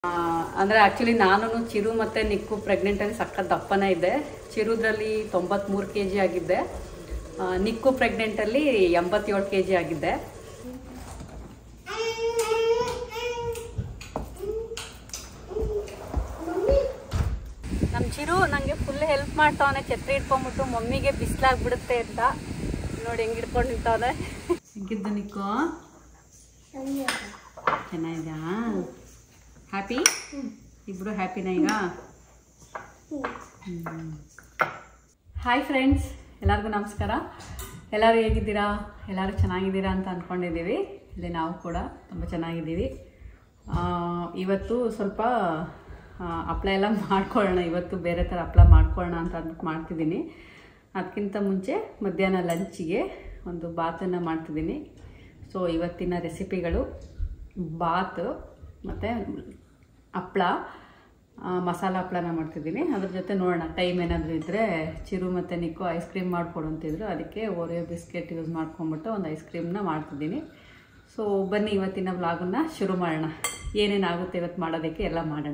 ಅಂದರೆ ಆ್ಯಕ್ಚುಲಿ ನಾನು ಚಿರು ಮತ್ತು ನಿಕ್ಕು ಪ್ರೆಗ್ನೆಂಟಲ್ಲಿ ಸಖತ್ ದಪ್ಪನೇ ಇದ್ದೆ ಚಿರುದ್ರಲ್ಲಿ ತೊಂಬತ್ಮೂರು ಕೆ ಜಿ ಆಗಿದ್ದೆ ಆ, ನಿಕ್ಕು ಪ್ರೆಗ್ನೆಂಟಲ್ಲಿ ಎಂಬತ್ತೇಳು ಕೆ ಜಿ ಆಗಿದ್ದೆ ನಮ್ಮ ಚಿರು ನನಗೆ ಫುಲ್ ಹೆಲ್ಪ್ ಮಾಡ್ತಾವನೆ ಛತ್ರಿ ಇಟ್ಕೊಂಡ್ಬಿಟ್ಟು ಮಮ್ಮಿಗೆ ಬಿಸಿಲಾಗ್ಬಿಡುತ್ತೆ ಅಂತ ನೋಡಿ ಹೆಂಗೆ ಹಿಡ್ಕೊಂಡು ನಿಂತವನೆ ಹೆಂಗಿದ್ದು ನಿಕ್ಕು ಚೆನ್ನಾಗಿದಾ ಹ್ಯಾಪಿ ಇಬ್ಬರು ಹ್ಯಾಪಿನ ಈಗ ಹಾಯ್ ಫ್ರೆಂಡ್ಸ್ ಎಲ್ಲರಿಗೂ ನಮಸ್ಕಾರ ಎಲ್ಲರೂ ಹೇಗಿದ್ದೀರಾ ಎಲ್ಲರೂ ಚೆನ್ನಾಗಿದ್ದೀರಾ ಅಂತ ಅಂದ್ಕೊಂಡಿದ್ದೀವಿ ಇಲ್ಲಿ ನಾವು ಕೂಡ ತುಂಬ ಚೆನ್ನಾಗಿದ್ದೀವಿ ಆ, ಇವತ್ತು ಸ್ವಲ್ಪ ಆ, ಹಪ್ಳ ಎಲ್ಲ ಮಾಡ್ಕೊಳ್ಳೋಣ ಇವತ್ತು ಬೇರೆ ಥರ ಹಪ್ಳ ಮಾಡ್ಕೊಳ್ಳೋಣ ಅಂತ ಅಂದ್ಬಿಟ್ಟು ಮಾಡ್ತಿದ್ದೀನಿ ಅದಕ್ಕಿಂತ ಮುಂಚೆ ಮಧ್ಯಾಹ್ನ ಲಂಚಿಗೆ ಒಂದು ಬಾತನ್ನು ಮಾಡ್ತಿದ್ದೀನಿ ಸೊ ಇವತ್ತಿನ ರೆಸಿಪಿಗಳು ಬಾತ್ ಮತ್ತು ಹಪ್ಳ ಆ, ಮಸಾಲ ಹಪ್ಳನ ಮಾಡ್ತಿದ್ದೀನಿ ಅದ್ರ ಜೊತೆ ನೋಡೋಣ ಟೈಮ್ ಏನಾದರೂ ಇದ್ದರೆ ಚಿರು ಮತ್ತು ನಿಕ್ಕು ಐಸ್ ಕ್ರೀಮ್ ಮಾಡಿಕೊಡು ಅಂತಿದ್ರು ಅದಕ್ಕೆ ಓರಿಯೋ ಬಿಸ್ಕೆಟ್ ಯೂಸ್ ಮಾಡ್ಕೊಂಬಿಟ್ಟು ಒಂದು ಐಸ್ ಕ್ರೀಮ್ನ ಮಾಡ್ತಿದ್ದೀನಿ ಸೊ ಬನ್ನಿ ಇವತ್ತಿನ ವ್ಲಾಗನ್ನ ಶುರು ಮಾಡೋಣ ಏನೇನಾಗುತ್ತೆ ಇವತ್ತು ಮಾಡೋದಕ್ಕೆ ಎಲ್ಲ ಮಾಡೋಣ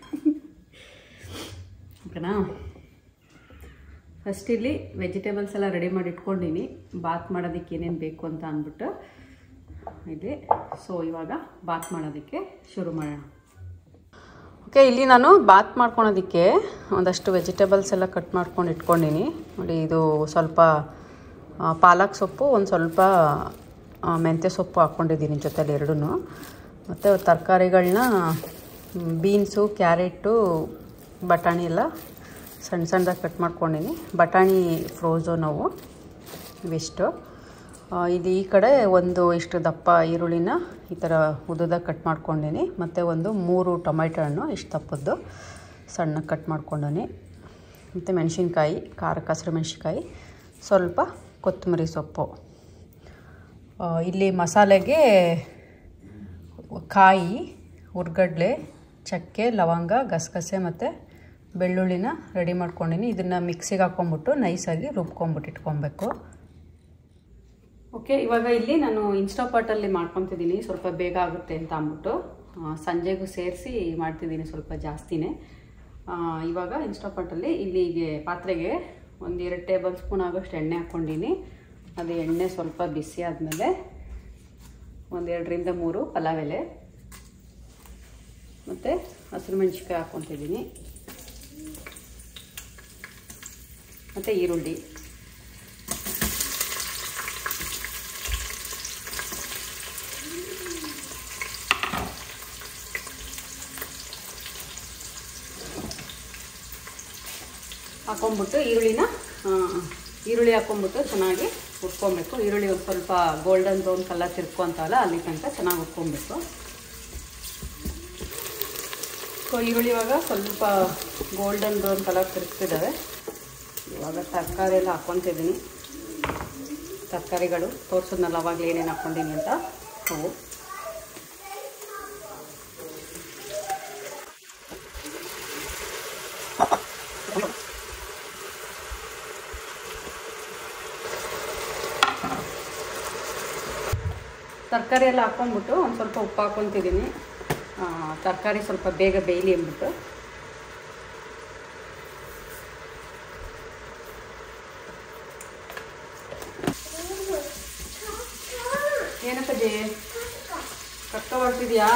ಓಕೆನಾ ಫಸ್ಟ್ ಇಲ್ಲಿ ವೆಜಿಟೇಬಲ್ಸ್ ಎಲ್ಲ ರೆಡಿ ಮಾಡಿ ಇಟ್ಕೊಂಡಿನಿ ಬಾತ್ ಮಾಡೋದಕ್ಕೆ ಏನೇನು ಬೇಕು ಅಂತ ಅಂದ್ಬಿಟ್ಟು ಇಲ್ಲಿ ಸೊ ಇವಾಗ ಬಾತ್ ಮಾಡೋದಕ್ಕೆ ಶುರು ಮಾಡೋಣ ಓಕೆ ಇಲ್ಲಿ ನಾನು ಬಾತ್ ಮಾಡ್ಕೊಳೋದಕ್ಕೆ ಒಂದಷ್ಟು ವೆಜಿಟೇಬಲ್ಸ್ ಎಲ್ಲ ಕಟ್ ಮಾಡ್ಕೊಂಡು ಇಟ್ಕೊಂಡಿನಿ ನೋಡಿ ಇದು ಸ್ವಲ್ಪ ಆ, ಪಾಲಕ್ ಸೊಪ್ಪು ಒಂದು ಸ್ವಲ್ಪ ಆ, ಮೆಂತ್ಯ ಸೊಪ್ಪು ಹಾಕ್ಕೊಂಡಿದ್ದೀನಿ ಜೊತೆಲಿ ಎರಡೂ ಮತ್ತು ತರಕಾರಿಗಳನ್ನ ಬೀನ್ಸು ಕ್ಯಾರೆಟು ಬಟಾಣಿ ಎಲ್ಲ ಸಣ್ಣ ಸಣ್ಣದಾಗಿ ಕಟ್ ಮಾಡ್ಕೊಂಡಿನಿ ಬಟಾಣಿ ಫ್ರೋಝು ನಾವು ಇವಿಷ್ಟು ಆ, ಇಲ್ಲಿ ಈ ಕಡೆ ಒಂದು ಇಷ್ಟು ದಪ್ಪ ಈರುಳ್ಳಿನ ಈ ಥರ ಉದ್ದದಾಗ ಕಟ್ ಮಾಡ್ಕೊಂಡಿನಿ ಮತ್ತು ಒಂದು ಮೂರು ಟೊಮೆಟೊ ಹಣ್ಣು ಇಷ್ಟು ದಪ್ಪದ್ದು ಸಣ್ಣ ಕಟ್ ಮಾಡ್ಕೊಂಡೀನಿ ಮತ್ತು ಮೆಣಸಿನ್ಕಾಯಿ ಖಾರಕ್ಕೆ ಹಸಿರು ಮೆಣಸಿನ್ಕಾಯಿ ಸ್ವಲ್ಪ ಕೊತ್ತಂಬರಿ ಸೊಪ್ಪು ಆ, ಇಲ್ಲಿ ಮಸಾಲೆಗೆ ಕಾಯಿ ಹುರ್ಗಡ್ಲೆ ಚಕ್ಕೆ ಲವಂಗ ಗಸಗಸೆ ಮತ್ತು ಬೆಳ್ಳುಳ್ಳಿನ ರೆಡಿ ಮಾಡ್ಕೊಂಡಿನಿ ಇದನ್ನು ಮಿಕ್ಸಿಗೆ ಹಾಕ್ಕೊಂಬಿಟ್ಟು ನೈಸಾಗಿ ರುಬ್ಕೊಂಬಿಟ್ಟು ಇಟ್ಕೊಬೇಕು ಓಕೆ ಇವಾಗ ಇಲ್ಲಿ ನಾನು ಇನ್ಸ್ಟಾಪಾಟಲ್ಲಿ ಮಾಡ್ಕೊತಿದ್ದೀನಿ ಸ್ವಲ್ಪ ಬೇಗ ಆಗುತ್ತೆ ಅಂತ ಅಂದ್ಬಿಟ್ಟು ಆ, ಸಂಜೆಗೂ ಸೇರಿಸಿ ಮಾಡ್ತಿದ್ದೀನಿ ಸ್ವಲ್ಪ ಜಾಸ್ತಿನೇ ಆ, ಇವಾಗ ಇನ್ಸ್ಟಾಪಾಟಲ್ಲಿ ಇಲ್ಲಿಗೆ ಪಾತ್ರೆಗೆ ಒಂದು ಎರಡು ಟೇಬಲ್ ಸ್ಪೂನ್ ಆಗೋಷ್ಟು ಎಣ್ಣೆ ಹಾಕ್ಕೊಂಡಿನಿ ಅದು ಎಣ್ಣೆ ಸ್ವಲ್ಪ ಬಿಸಿ ಆದಮೇಲೆ ಒಂದೆರಡರಿಂದ ಮೂರು ಪಲಾವ್ ಎಲೆ ಮತ್ತು ಹಸಿರು ಮೆಣಸಿನ್ಕಾಯಿ ಹಾಕ್ಕೊತಿದ್ದೀನಿ ಮತ್ತು ಈರುಳ್ಳಿ ಹಾಕೊಂಡ್ಬಿಟ್ಟು ಈರುಳ್ಳಿನ ಆ, ಈರುಳ್ಳಿ ಹಾಕೊಂಡ್ಬಿಟ್ಟು ಚೆನ್ನಾಗಿ ಹುರ್ಕೊಬೇಕು ಈರುಳ್ಳಿ ಒಂದು ಸ್ವಲ್ಪ ಗೋಲ್ಡನ್ ಬ್ರೌನ್ ಕಲರ್ ತಿರ್ಕೊಂತವಲ್ಲ ಅಲ್ಲಿ ತನಕ ಚೆನ್ನಾಗಿ ಹುರ್ಕೊಬೇಕು ಸೊ ಈರುಳ್ಳಿ ಇವಾಗ ಸ್ವಲ್ಪ ಗೋಲ್ಡನ್ ಬ್ರೌನ್ ಕಲರ್ ತಿರುಗ್ತಿದ್ದಾವೆ ಇವಾಗ ತರಕಾರಿ ಎಲ್ಲ ಹಾಕ್ಕೊತಿದ್ದೀನಿ ತರಕಾರಿಗಳು ತೋರಿಸಿದ್ನಲ್ಲ ಅವಾಗಲೇ ಏನೇನು ಹಾಕ್ಕೊಂಡಿನಿ ಅಂತ ಅವು ತರಕಾರಿ ಎಲ್ಲ ಹಾಕ್ಕೊಂಡ್ಬಿಟ್ಟು ಒಂದು ಸ್ವಲ್ಪ ಉಪ್ಪು ಹಾಕ್ಕೊತಿದ್ದೀನಿ ತರಕಾರಿ ಸ್ವಲ್ಪ ಬೇಗ ಬೇಯಲಿ ಅಂದ್ಬಿಟ್ಟು ಏನಪ್ಪ ಜೆ ಕಕ್ಕ ಬರ್ತಿದ್ಯಾ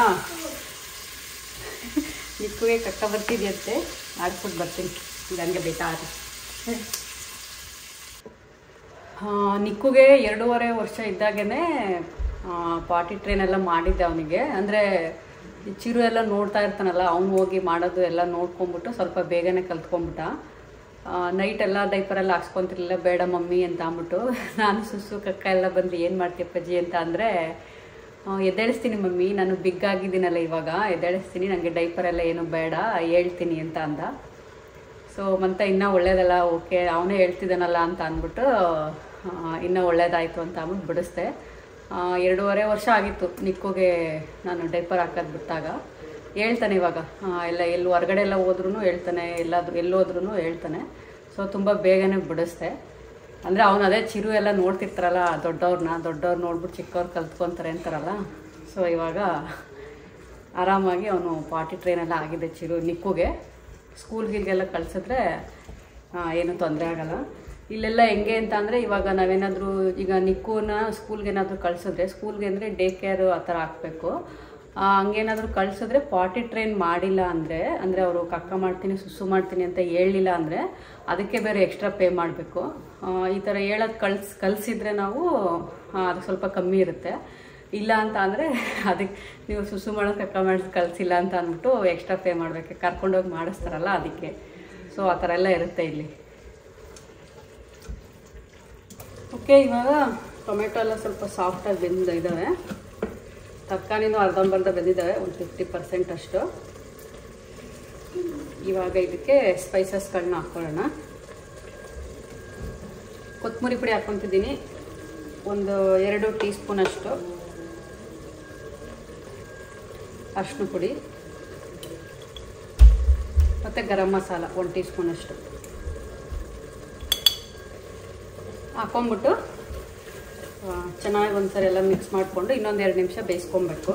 ನಿಕ್ಕುಗೆ ಕಕ್ಕ ಬರ್ತಿದ್ಯಂತೆ ಆಡ್ಬಿಟ್ಟು ಬರ್ತೀನಿ ಹಂಗೆ ಬೇಟ ಆಡಿ ಆ, ನಿಕ್ಕುಗೆ ಎರಡೂವರೆ ವರ್ಷ ಇದ್ದಾಗೇ ಪಾಟಿ ಟ್ರೈನ್ ಎಲ್ಲ ಮಾಡಿದ್ದೆ ಅವನಿಗೆ ಅಂದರೆ ಚಿರು ಎಲ್ಲ ನೋಡ್ತಾ ಇರ್ತಾನಲ್ಲ ಅವ್ನು ಹೋಗಿ ಮಾಡೋದು ಎಲ್ಲ ನೋಡ್ಕೊಂಬಿಟ್ಟು ಸ್ವಲ್ಪ ಬೇಗನೆ ಕಲ್ತ್ಕೊಂಬಿಟ್ಟ ನೈಟ್ ಎಲ್ಲ ಡೈಪರೆಲ್ಲ ಹಾಕ್ಸ್ಕೊಂತಿರ್ಲಿಲ್ಲ ಬೇಡ ಮಮ್ಮಿ ಅಂತ ಅಂದ್ಬಿಟ್ಟು ನಾನು ಸುಸು ಕಕ್ಕ ಎಲ್ಲ ಬಂದು ಏನು ಮಾಡ್ತೀಯಪ್ಪಜ್ಜಿ ಅಂತ ಅಂದರೆ ಎದ್ದೇಳಿಸ್ತೀನಿ ಮಮ್ಮಿ ನಾನು ಬಿಗ್ ಆಗಿದ್ದೀನಲ್ಲ ಇವಾಗ ಎದ್ದೇಳಿಸ್ತೀನಿ ನನಗೆ ಡೈಪರ್ ಎಲ್ಲ ಏನು ಬೇಡ ಹೇಳ್ತೀನಿ ಅಂತ ಅಂದ ಸೊ ಮತ್ತೆ ಇನ್ನೂ ಒಳ್ಳೇದಲ್ಲ ಓಕೆ ಅವನೇ ಹೇಳ್ತಿದ್ದಾನಲ್ಲ ಅಂತ ಅಂದ್ಬಿಟ್ಟು ಆ, ಇನ್ನೂ ಒಳ್ಳೇದಾಯಿತು ಅಂತ ಅಂದ್ಬಿಟ್ಟು ಬಿಡಿಸ್ದೆ ಆ, ಎರಡೂವರೆ ವರ್ಷ ಆಗಿತ್ತು ನಿಕ್ಕುಗೆ ನಾನು ಡೈಪರ್ ಹಾಕೋದು ಬಿಟ್ಟಾಗ ಹೇಳ್ತಾನೆ ಇವಾಗ ಆ, ಎಲ್ಲ ಎಲ್ಲಿ ಹೊರಗಡೆ ಎಲ್ಲ ಹೋದ್ರೂ ಹೇಳ್ತಾನೆ ಎಲ್ಲಾದ್ರೂ ಎಲ್ಲೋದ್ರೂ ಹೇಳ್ತಾನೆ ಸೊ ತುಂಬ ಬೇಗನೆ ಬಿಡಿಸ್ದೆ ಅಂದರೆ ಅವನು ಅದೇ ಚಿರು ಎಲ್ಲ ನೋಡ್ತಿರ್ತಾರಲ್ಲ ದೊಡ್ಡವ್ರನ್ನ ದೊಡ್ಡವ್ರು ನೋಡ್ಬಿಟ್ಟು ಚಿಕ್ಕವ್ರು ಕಲ್ತ್ಕೊತಾರೆ ಅಂತಾರಲ್ಲ ಸೊ ಇವಾಗ ಆರಾಮಾಗಿ ಅವನು ಪಾಟಿ ಟ್ರೈನೆಲ್ಲ ಆಗಿದೆ ಚಿರು ನಿಕ್ಕುಗೆ ಸ್ಕೂಲ್ಗಿಲ್ಗೆಲ್ಲ ಕಳ್ಸಿದ್ರೆ ಆ, ಏನು ತೊಂದರೆ ಆಗಲ್ಲ ಇಲ್ಲೆಲ್ಲ ಹೆಂಗೆ ಅಂತ ಅಂದರೆ ಇವಾಗ ನಾವೇನಾದರೂ ಈಗ ನಿಕ್ಕುನ ಸ್ಕೂಲ್ಗೆ ಏನಾದರೂ ಕಳ್ಸಿದ್ರೆ ಸ್ಕೂಲ್ಗೆ ಅಂದರೆ ಡೇ ಕೇರ್ ಆ ಥರ ಹಾಕಬೇಕು ಹಂಗೇನಾದರೂ ಕಳ್ಸಿದ್ರೆ ಪಾಟಿ ಟ್ರೈನ್ ಮಾಡಿಲ್ಲ ಅಂದರೆ ಅಂದರೆ ಅವರು ಕಕ್ಕ ಮಾಡ್ತೀನಿ ಸುಸು ಮಾಡ್ತೀನಿ ಅಂತ ಹೇಳಲಿಲ್ಲ ಅಂದರೆ ಅದಕ್ಕೆ ಬೇರೆ ಎಕ್ಸ್ಟ್ರಾ ಪೇ ಮಾಡಬೇಕು ಈ ಥರ ಹೇಳೋದು ಕಳ್ಸಿ ಕಲಿಸಿದ್ರೆ ನಾವು ಆ, ಅದು ಸ್ವಲ್ಪ ಕಮ್ಮಿ ಇರುತ್ತೆ ಇಲ್ಲ ಅಂತ ಅಂದರೆ ಅದಕ್ಕೆ ನೀವು ಸುಸು ಮಾಡೋದು ಕಕ್ಕ ಮಾಡಿ ಕಳಿಸಿಲ್ಲ ಅಂತ ಅಂದ್ಬಿಟ್ಟು ಎಕ್ಸ್ಟ್ರಾ ಪೇ ಮಾಡಬೇಕು ಕರ್ಕೊಂಡೋಗಿ ಮಾಡಿಸ್ತಾರಲ್ಲ ಅದಕ್ಕೆ ಸೊ ಆ ಥರ ಎಲ್ಲ ಇರುತ್ತೆ ಇಲ್ಲಿ ಓಕೆ ಇವಾಗ ಟೊಮೆಟೊ ಎಲ್ಲ ಸ್ವಲ್ಪ ಸಾಫ್ಟಾಗಿ ಬೆಂದ ಇದ್ದಾವೆ ತರಕಾರಿನೂ ಅರ್ಧಂಬರ್ಧ ಬೆಂದಿದ್ದಾವೆ ಒಂದು ಫಿಫ್ಟಿ ಪರ್ಸೆಂಟ್ ಅಷ್ಟು ಇವಾಗ ಇದಕ್ಕೆ ಸ್ಪೈಸಸ್ಗಳನ್ನ ಹಾಕ್ಕೊಳ್ಳೋಣ ಕೊತ್ತಂಬರಿ ಪುಡಿ ಹಾಕ್ಕೊತಿದ್ದೀನಿ ಒಂದು ಎರಡು ಟೀ ಸ್ಪೂನ್ ಅಷ್ಟು ಅರ್ಶಿನ ಪುಡಿ ಮತ್ತು ಗರಂ ಮಸಾಲ ಒಂದು ಟೀ ಸ್ಪೂನ್ ಅಷ್ಟು ಹಾಕೊಂಬಿಟ್ಟು ಆ, ಚೆನ್ನಾಗಿ ಒಂದ್ಸರಿ ಎಲ್ಲ ಮಿಕ್ಸ್ ಮಾಡಿಕೊಂಡು ಇನ್ನೊಂದು ಎರಡು ನಿಮಿಷ ಬೇಯಿಸ್ಕೊಬೇಕು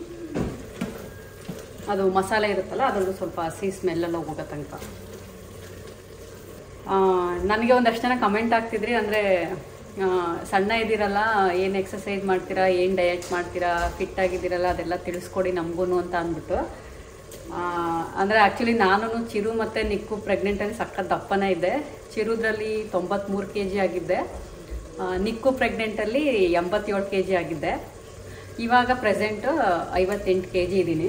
ಅದು ಮಸಾಲೆ ಇರುತ್ತಲ್ಲ ಅದರದ್ದು ಸ್ವಲ್ಪ ಹಸಿ ಸ್ಮೆಲ್ಲೆಲ್ಲ ಹೋಗೋ ತನಕ ಆ, ನನಗೆ ಒಂದಷ್ಟು ಜನ ಕಮೆಂಟ್ ಆಗ್ತಿದ್ರಿ ಅಂದರೆ ಸಣ್ಣ ಇದ್ದೀರಲ್ಲ ಏನು ಎಕ್ಸಸೈಸ್ ಮಾಡ್ತೀರಾ ಏನು ಡಯಟ್ ಮಾಡ್ತೀರಾ ಫಿಟ್ ಆಗಿದ್ದೀರಲ್ಲ ಅದೆಲ್ಲ ತಿಳಿಸ್ಕೊಡಿ ನಮಗೂ ಅಂತ ಅಂದ್ಬಿಟ್ಟು ಆ, ಅಂದರೆ ಆ್ಯಕ್ಚುಲಿ ನಾನು ಚಿರು ಮತ್ತು ನಿಕ್ಕು ಪ್ರೆಗ್ನೆಂಟಲ್ಲಿ ಸಖತ್ ದಪ್ಪನೇ ಇದ್ದೆ ಚಿರುದ್ರಲ್ಲಿ ತೊಂಬತ್ತ್ಮೂರು ಕೆ ಜಿ ಆಗಿದ್ದೆ ಆ, ನಿಕ್ಕು ಪ್ರೆಗ್ನೆಂಟಲ್ಲಿ ಎಂಬತ್ತೇಳು ಕೆ ಜಿ ಆಗಿದ್ದೆ ಇವಾಗ ಪ್ರೆಸೆಂಟು ಐವತ್ತೆಂಟು ಕೆ ಜಿ ಇದ್ದೀನಿ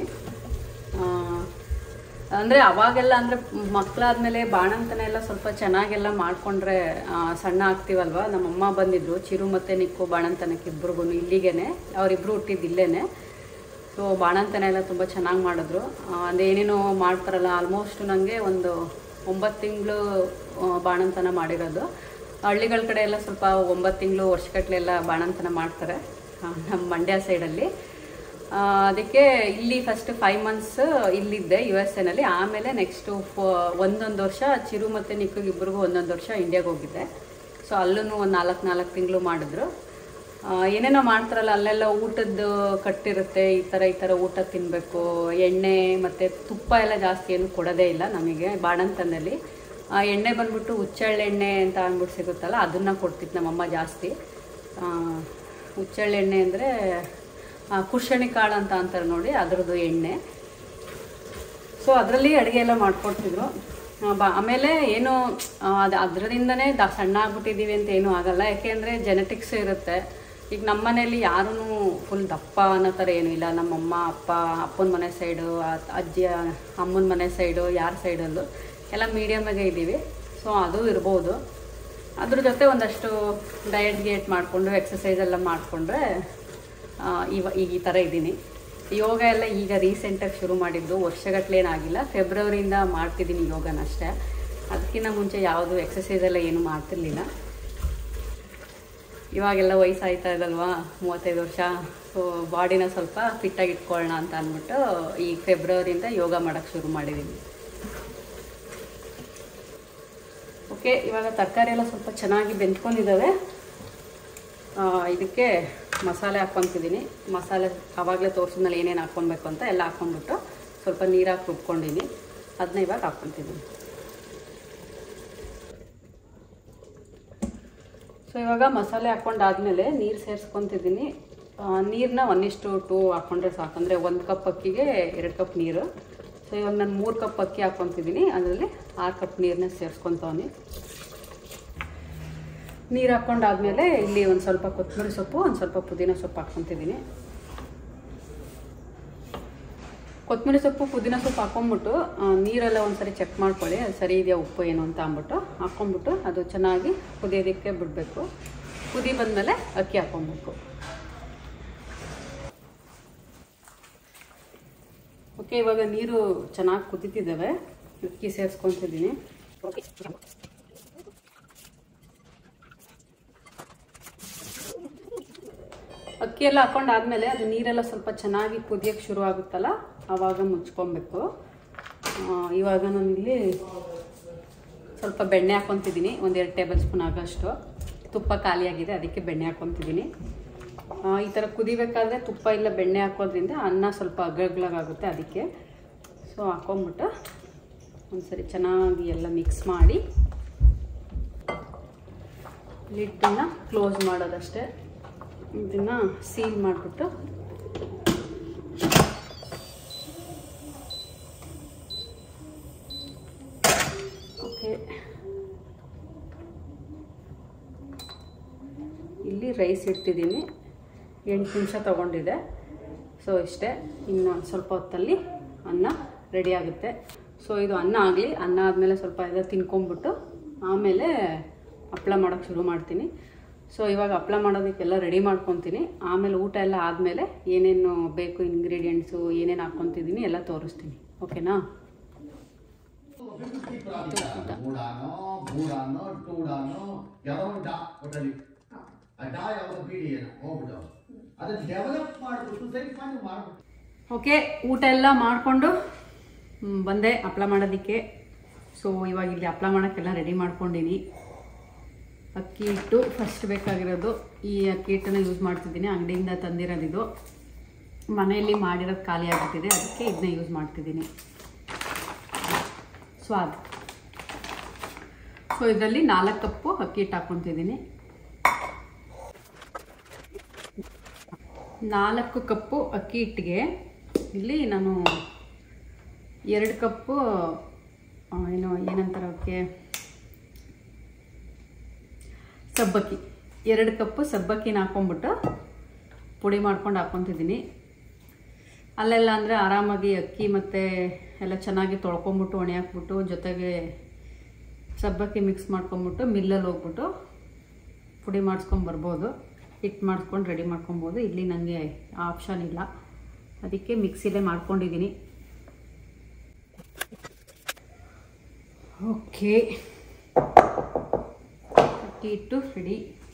ಅಂದರೆ ಅವಾಗೆಲ್ಲ ಅಂದರೆ ಮಕ್ಕಳಾದ್ಮೇಲೆ ಬಾಣಂತನ ಎಲ್ಲ ಸ್ವಲ್ಪ ಚೆನ್ನಾಗೆಲ್ಲ ಮಾಡಿಕೊಂಡ್ರೆ ಸಣ್ಣ ಆಗ್ತೀವಲ್ವ ನಮ್ಮಮ್ಮ ಬಂದಿದ್ರು ಚಿರು ಮತ್ತು ನಿಕ್ಕು ಬಾಣಂತನಕ್ಕೆ ಇಬ್ರಿಗೂ ಇಲ್ಲಿಗೇನೆ ಅವರಿಬ್ಬರು ಹುಟ್ಟಿದ್ದು ಇಲ್ಲೇನೆ ಸೊ ಬಾಣಂತನ ಎಲ್ಲ ತುಂಬ ಚೆನ್ನಾಗಿ ಮಾಡಿದ್ರು ಅದೇನೇನೋ ಮಾಡ್ತಾರಲ್ಲ ಆಲ್ಮೋಸ್ಟ್ ನನಗೆ ಒಂದು ಒಂಬತ್ತು ತಿಂಗಳು ಬಾಣಂತನ ಮಾಡಿರೋದು ಹಳ್ಳಿಗಳ ಕಡೆ ಎಲ್ಲ ಸ್ವಲ್ಪ ಒಂಬತ್ತು ತಿಂಗಳು ವರ್ಷಗಟ್ಟಲೆ ಎಲ್ಲ ಬಾಣಂತನ ಮಾಡ್ತಾರೆ ಆ, ನಮ್ಮ ಮಂಡ್ಯ ಸೈಡಲ್ಲಿ ಆ, ಅದಕ್ಕೆ ಇಲ್ಲಿ ಫಸ್ಟ್ ಫೈವ್ ಮಂತ್ಸ್ ಇಲ್ಲಿದ್ದೆ ಯು ಎಸ್ ಎನಲ್ಲಿ ಆಮೇಲೆ ನೆಕ್ಸ್ಟು ಒಂದೊಂದು ವರ್ಷ ಚಿರು ಮತ್ತು ನಿಕ್ಕುಗೆ ಇಬ್ಬರಿಗೂ ಒಂದೊಂದು ವರ್ಷ ಇಂಡಿಯಾಗೆ ಹೋಗಿದ್ದೆ ಸೊ ಅಲ್ಲೂ ಒಂದು ನಾಲ್ಕು ನಾಲ್ಕು ತಿಂಗಳು ಮಾಡಿದ್ರು ಆ, ಏನೇನೋ ಮಾಡ್ತಾರಲ್ಲ ಅಲ್ಲೆಲ್ಲ ಊಟದ್ದು ಕಟ್ಟಿರುತ್ತೆ ಈ ಥರ ಈ ಥರ ಊಟ ತಿನ್ನಬೇಕು ಎಣ್ಣೆ ಮತ್ತು ತುಪ್ಪ ಎಲ್ಲ ಜಾಸ್ತಿ ಏನು ಕೊಡೋದೇ ಇಲ್ಲ ನಮಗೆ ಬಾಣಂತನಲ್ಲಿ ಆ, ಎಣ್ಣೆ ಬಂದ್ಬಿಟ್ಟು ಹುಚ್ಚೆಳ್ಳೆಣ್ಣೆ ಅಂತ ಅಂದ್ಬಿಟ್ಟು ಸಿಗುತ್ತಲ್ಲ ಅದನ್ನು ಕೊಡ್ತಿತ್ತು ನಮ್ಮಮ್ಮ ಜಾಸ್ತಿ ಆ, ಹುಚ್ಚೆಳ್ಳೆಣ್ಣೆ ಅಂದರೆ ಕುಶಣಿ ಕಾಳು ಅಂತ ಅಂತಾರೆ ನೋಡಿ ಅದರದ್ದು ಎಣ್ಣೆ ಸೊ ಅದರಲ್ಲಿ ಅಡುಗೆ ಎಲ್ಲ ಮಾಡ್ಕೊಡ್ತಿದ್ರು ಆ, ಬಾ ಆಮೇಲೆ ಏನು ಆ, ಅದು ಅದರಿಂದನೇ ದ ಸಣ್ಣ ಆಗ್ಬಿಟ್ಟಿದ್ದೀವಿ ಅಂತ ಏನೂ ಆಗಲ್ಲ ಯಾಕೆಂದರೆ ಜೆನೆಟಿಕ್ಸ್ ಇರುತ್ತೆ ಈಗ ನಮ್ಮ ಮನೇಲಿ ಯಾರೂ ಫುಲ್ ದಪ್ಪ ಅನ್ನೋ ಥರ ಏನೂ ಇಲ್ಲ ನಮ್ಮಮ್ಮ ಅಪ್ಪ ಅಪ್ಪನ ಮನೆ ಸೈಡು ಅಜ್ಜಿ ಅಮ್ಮನ ಮನೆ ಸೈಡು ಯಾರ ಸೈಡಲ್ಲೂ ಎಲ್ಲ ಮೀಡಿಯಮಾಗೆ ಇದ್ದೀವಿ ಸೊ ಅದು ಇರ್ಬೋದು ಅದ್ರ ಜೊತೆ ಒಂದಷ್ಟು ಡಯಟ್ ಗಿಯಟ್ ಮಾಡಿಕೊಂಡು ಎಕ್ಸಸೈಸ್ ಎಲ್ಲ ಮಾಡಿಕೊಂಡ್ರೆ ಇವ ಈಗ ಈ ಥರ ಇದ್ದೀನಿ ಯೋಗ ಎಲ್ಲ ಈಗ ರೀಸೆಂಟಾಗಿ ಶುರು ಮಾಡಿದ್ದು ವರ್ಷಗಟ್ಟಲೆ ಏನಾಗಿಲ್ಲ ಫೆಬ್ರವರಿಯಿಂದ ಮಾಡ್ತಿದ್ದೀನಿ ಯೋಗನ ಅಷ್ಟೇ ಅದಕ್ಕಿಂತ ಮುಂಚೆ ಯಾವುದು ಎಕ್ಸಸೈಸ್ ಎಲ್ಲ ಏನು ಮಾಡ್ತಿರ್ಲಿಲ್ಲ ಇವಾಗೆಲ್ಲ ವಯಸ್ಸಾಯ್ತಾ ಇದಲ್ವಾ ಮೂವತ್ತೈದು ವರ್ಷ ಸೊ ಬಾಡಿನ ಸ್ವಲ್ಪ ಫಿಟ್ಟಾಗಿ ಇಟ್ಕೊಳ್ಳೋಣ ಅಂತ ಅಂದ್ಬಿಟ್ಟು ಈ ಫೆಬ್ರವರಿಯಿಂದ ಯೋಗ ಮಾಡೋಕ್ಕೆ ಶುರು ಮಾಡಿದ್ದೀನಿ ಓಕೆ ಇವಾಗ ತರಕಾರಿ ಎಲ್ಲ ಸ್ವಲ್ಪ ಚೆನ್ನಾಗಿ ಬೆಂದ್ಕೊಂಡಿದ್ದಾವೆ ಆ, ಇದಕ್ಕೆ ಮಸಾಲೆ ಹಾಕ್ಕೊತಿದ್ದೀನಿ ಮಸಾಲೆ ಆವಾಗಲೇ ತೋರಿಸಿದ್ಮೇಲೆ ಏನೇನು ಹಾಕ್ಕೊಬೇಕು ಅಂತ ಎಲ್ಲ ಹಾಕ್ಕೊಂಡ್ಬಿಟ್ಟು ಸ್ವಲ್ಪ ನೀರು ಹಾಕಿ ರುಬ್ಕೊಂಡಿನಿ ಅದನ್ನ ಇವಾಗ ಹಾಕ್ಕೊತಿದ್ದೀನಿ ಸೊ ಇವಾಗ ಮಸಾಲೆ ಹಾಕ್ಕೊಂಡಾದ್ಮೇಲೆ ನೀರು ಸೇರಿಸ್ಕೊತಿದ್ದೀನಿ ನೀರನ್ನ ಒನ್ ಇಷ್ಟು ಟೂ ಹಾಕ್ಕೊಂಡ್ರೆ ಸಾಕು ಅಂದರೆ ಒಂದು ಕಪ್ ಅಕ್ಕಿಗೆ ಎರಡು ಕಪ್ ನೀರು ಸೊ ಇವಾಗ ನಾನು ಮೂರು ಕಪ್ ಅಕ್ಕಿ ಹಾಕ್ಕೊತಿದ್ದೀನಿ ಅದರಲ್ಲಿ ಆರು ಕಪ್ ನೀರನ್ನ ಸೇರಿಸ್ಕೊತವನಿ ನೀರು ಹಾಕ್ಕೊಂಡಾದ್ಮೇಲೆ ಇಲ್ಲಿ ಒಂದು ಸ್ವಲ್ಪ ಕೊತ್ತಂಬರಿ ಸೊಪ್ಪು ಒಂದು ಸ್ವಲ್ಪ ಪುದೀನ ಸೊಪ್ಪು ಹಾಕ್ಕೊತಿದ್ದೀನಿ ಕೊತ್ತಂಬರಿ ಸೊಪ್ಪು ಪುದೀನ ಸೊಪ್ಪು ಹಾಕ್ಕೊಂಬಿಟ್ಟು ಆ, ನೀರೆಲ್ಲ ಒಂದ್ಸರಿ ಚೆಕ್ ಮಾಡ್ಕೊಳ್ಳಿ ಅದು ಸರಿ ಇದೆಯಾ ಉಪ್ಪು ಏನು ಅಂತ ಅಂದ್ಬಿಟ್ಟು ಹಾಕ್ಕೊಂಬಿಟ್ಟು ಅದು ಚೆನ್ನಾಗಿ ಕುದಿಯೋದಕ್ಕೆ ಬಿಡಬೇಕು ಕುದಿ ಬಂದಮೇಲೆ ಅಕ್ಕಿ ಹಾಕ್ಕೊಬೇಕು ಓಕೆ ಇವಾಗ ನೀರು ಚೆನ್ನಾಗಿ ಕುದೀತಿದ್ದಾವೆ ಅಕ್ಕಿ ಸೇರಿಸ್ಕೊತಿದ್ದೀನಿ ಅಕ್ಕಿ ಎಲ್ಲ ಹಾಕೊಂಡಾದ್ಮೇಲೆ ಅದು ನೀರೆಲ್ಲ ಸ್ವಲ್ಪ ಚೆನ್ನಾಗಿ ಕುದಿಯೋಕ್ಕೆ ಶುರು ಆಗುತ್ತಲ್ಲ ಆವಾಗ ಮುಚ್ಕೊಬೇಕು ಆ, ಇವಾಗ ನಾನಿಲ್ಲಿ ಸ್ವಲ್ಪ ಬೆಣ್ಣೆ ಹಾಕ್ಕೊತಿದ್ದೀನಿ ಒಂದೆರಡು ಟೇಬಲ್ ಸ್ಪೂನ್ ಆಗೋಷ್ಟು ತುಪ್ಪ ಖಾಲಿಯಾಗಿದೆ ಅದಕ್ಕೆ ಬೆಣ್ಣೆ ಹಾಕ್ಕೊತಿದ್ದೀನಿ ಆ, ಈ ಥರ ಕುದಿಬೇಕಾದ್ರೆ ತುಪ್ಪ ಇಲ್ಲ ಬೆಣ್ಣೆ ಹಾಕೋದ್ರಿಂದ ಅನ್ನ ಸ್ವಲ್ಪ ಅಗ್ಳಗ್ಳಗಾಗುತ್ತೆ ಅದಕ್ಕೆ ಸೊ ಹಾಕೊಂಬಿಟ್ಟು ಒಂದ್ಸರಿ ಚೆನ್ನಾಗಿ ಎಲ್ಲ ಮಿಕ್ಸ್ ಮಾಡಿ ಲಿಡ್ಡನ್ನು ಕ್ಲೋಸ್ ಮಾಡೋದಷ್ಟೇ ಇದನ್ನು ಸೀಲ್ ಮಾಡಿಬಿಟ್ಟು ಓಕೆ ಇಲ್ಲಿ ರೈಸ್ ಇಡ್ತಿದ್ದೀನಿ ಎಂಟು ನಿಮಿಷ ತೊಗೊಂಡಿದೆ ಸೊ ಇಷ್ಟೇ ಇನ್ನು ಸ್ವಲ್ಪ ಹೊತ್ತಲ್ಲಿ ಅನ್ನ ರೆಡಿ ಆಗುತ್ತೆ ಸೊ ಇದು ಅನ್ನ ಆಗಲಿ ಅನ್ನ ಆದಮೇಲೆ ಸ್ವಲ್ಪ ಎಲ್ಲ ತಿನ್ಕೊಂಬಿಟ್ಟು ಆಮೇಲೆ ಹಪ್ಳ ಮಾಡೋಕ್ಕೆ ಶುರು ಮಾಡ್ತೀನಿ ಸೊ ಇವಾಗ ಹಪ್ಳ ಮಾಡೋದಕ್ಕೆಲ್ಲ ರೆಡಿ ಮಾಡ್ಕೊತೀನಿ ಆಮೇಲೆ ಊಟ ಎಲ್ಲ ಆದಮೇಲೆ ಏನೇನು ಬೇಕು ಇಂಗ್ರೀಡಿಯೆಂಟ್ಸು ಏನೇನು ಹಾಕ್ಕೊತಿದ್ದೀನಿ ಎಲ್ಲ ತೋರಿಸ್ತೀನಿ ಓಕೆನಾ ಮೂಡಾನೋ ಮೂಡಾನೋ ಟೂಡಾನೋ ಯಾವುದೋ ಡಾ ಒಟ್ಟಲ್ಲಿ ಆ ಡಾ ಯಾವುದೋ ಬಿಡಿ ಏನೋ ಹೋಗ್ಬಿಟ್ಟು ಅದನ್ನ ಡೆವಲಪ್ ಮಾಡ್ಬಿಟ್ಟು ಸೈಡ್ ಮಾಡಿ ಮಾಡ್ಬಿಟ್ಟು ಓಕೆ ಊಟ ಎಲ್ಲ ಮಾಡಿಕೊಂಡು ಬಂದೆ ಹಪ್ಳ ಮಾಡೋದಕ್ಕೆ ಸೊ ಇವಾಗ ಇಲ್ಲಿ ಹಪ್ಳ ಮಾಡೋಕ್ಕೆಲ್ಲ ರೆಡಿ ಮಾಡ್ಕೊಂಡಿನಿ ಅಕ್ಕಿ ಹಿಟ್ಟು ಫಸ್ಟ್ ಬೇಕಾಗಿರೋದು ಈ ಅಕ್ಕಿ ಹಿಟ್ಟನ್ನು ಯೂಸ್ ಮಾಡ್ತಿದ್ದೀನಿ ಅಂಗಡಿಯಿಂದ ತಂದಿರೋದಿದು ಮನೆಯಲ್ಲಿ ಮಾಡಿರೋದು ಖಾಲಿ ಆಗಿಬಿಟ್ಟಿದೆ ಅದಕ್ಕೆ ಇದನ್ನ ಯೂಸ್ ಮಾಡ್ತಿದ್ದೀನಿ ಸ್ವಾದ್ ಸೊ ಇದರಲ್ಲಿ ನಾಲ್ಕು ಕಪ್ಪು ಅಕ್ಕಿ ಹಿಟ್ಟು ಹಾಕ್ಕೊತಿದ್ದೀನಿ ನಾಲ್ಕು ಕಪ್ಪು ಅಕ್ಕಿ ಹಿಟ್ಟಿಗೆ ಇಲ್ಲಿ ನಾನು ಎರಡು ಕಪ್ಪು ಆ, ಏನು ಏನಂತಾರೆ ಅವಕ್ಕೆ ಸಬ್ಬಕ್ಕಿ ಎರಡು ಕಪ್ಪು ಸಬ್ಬಕ್ಕಿನ ಹಾಕ್ಕೊಂಬಿಟ್ಟು ಪುಡಿ ಮಾಡ್ಕೊಂಡು ಹಾಕ್ಕೊತಿದ್ದೀನಿ ಅಲ್ಲೆಲ್ಲ ಅಂದರೆ ಆರಾಮಾಗಿ ಅಕ್ಕಿ ಮತ್ತು ಎಲ್ಲ ಚೆನ್ನಾಗಿ ತೊಳ್ಕೊಂಬಿಟ್ಟು ಒಣೆ ಹಾಕ್ಬಿಟ್ಟು ಜೊತೆಗೆ ಸಬ್ಬಕ್ಕಿ ಮಿಕ್ಸ್ ಮಾಡ್ಕೊಂಬಿಟ್ಟು ಮಿಲ್ಲಲ್ಲಿ ಹೋಗ್ಬಿಟ್ಟು ಪುಡಿ ಮಾಡಿಸ್ಕೊಂಬರ್ಬೋದು ಹಿಟ್ಟು ಮಾಡಿಸ್ಕೊಂಡು ರೆಡಿ ಮಾಡ್ಕೊಬೋದು ಇಲ್ಲಿ ನನಗೆ ಆಪ್ಷನ್ ಇಲ್ಲ ಅದಕ್ಕೆ ಮಿಕ್ಸಿಲೇ ಮಾಡ್ಕೊಂಡಿದ್ದೀನಿ ಓಕೆ ಅಕ್ಕಿ ಹಿಟ್ಟು ರೆಡಿ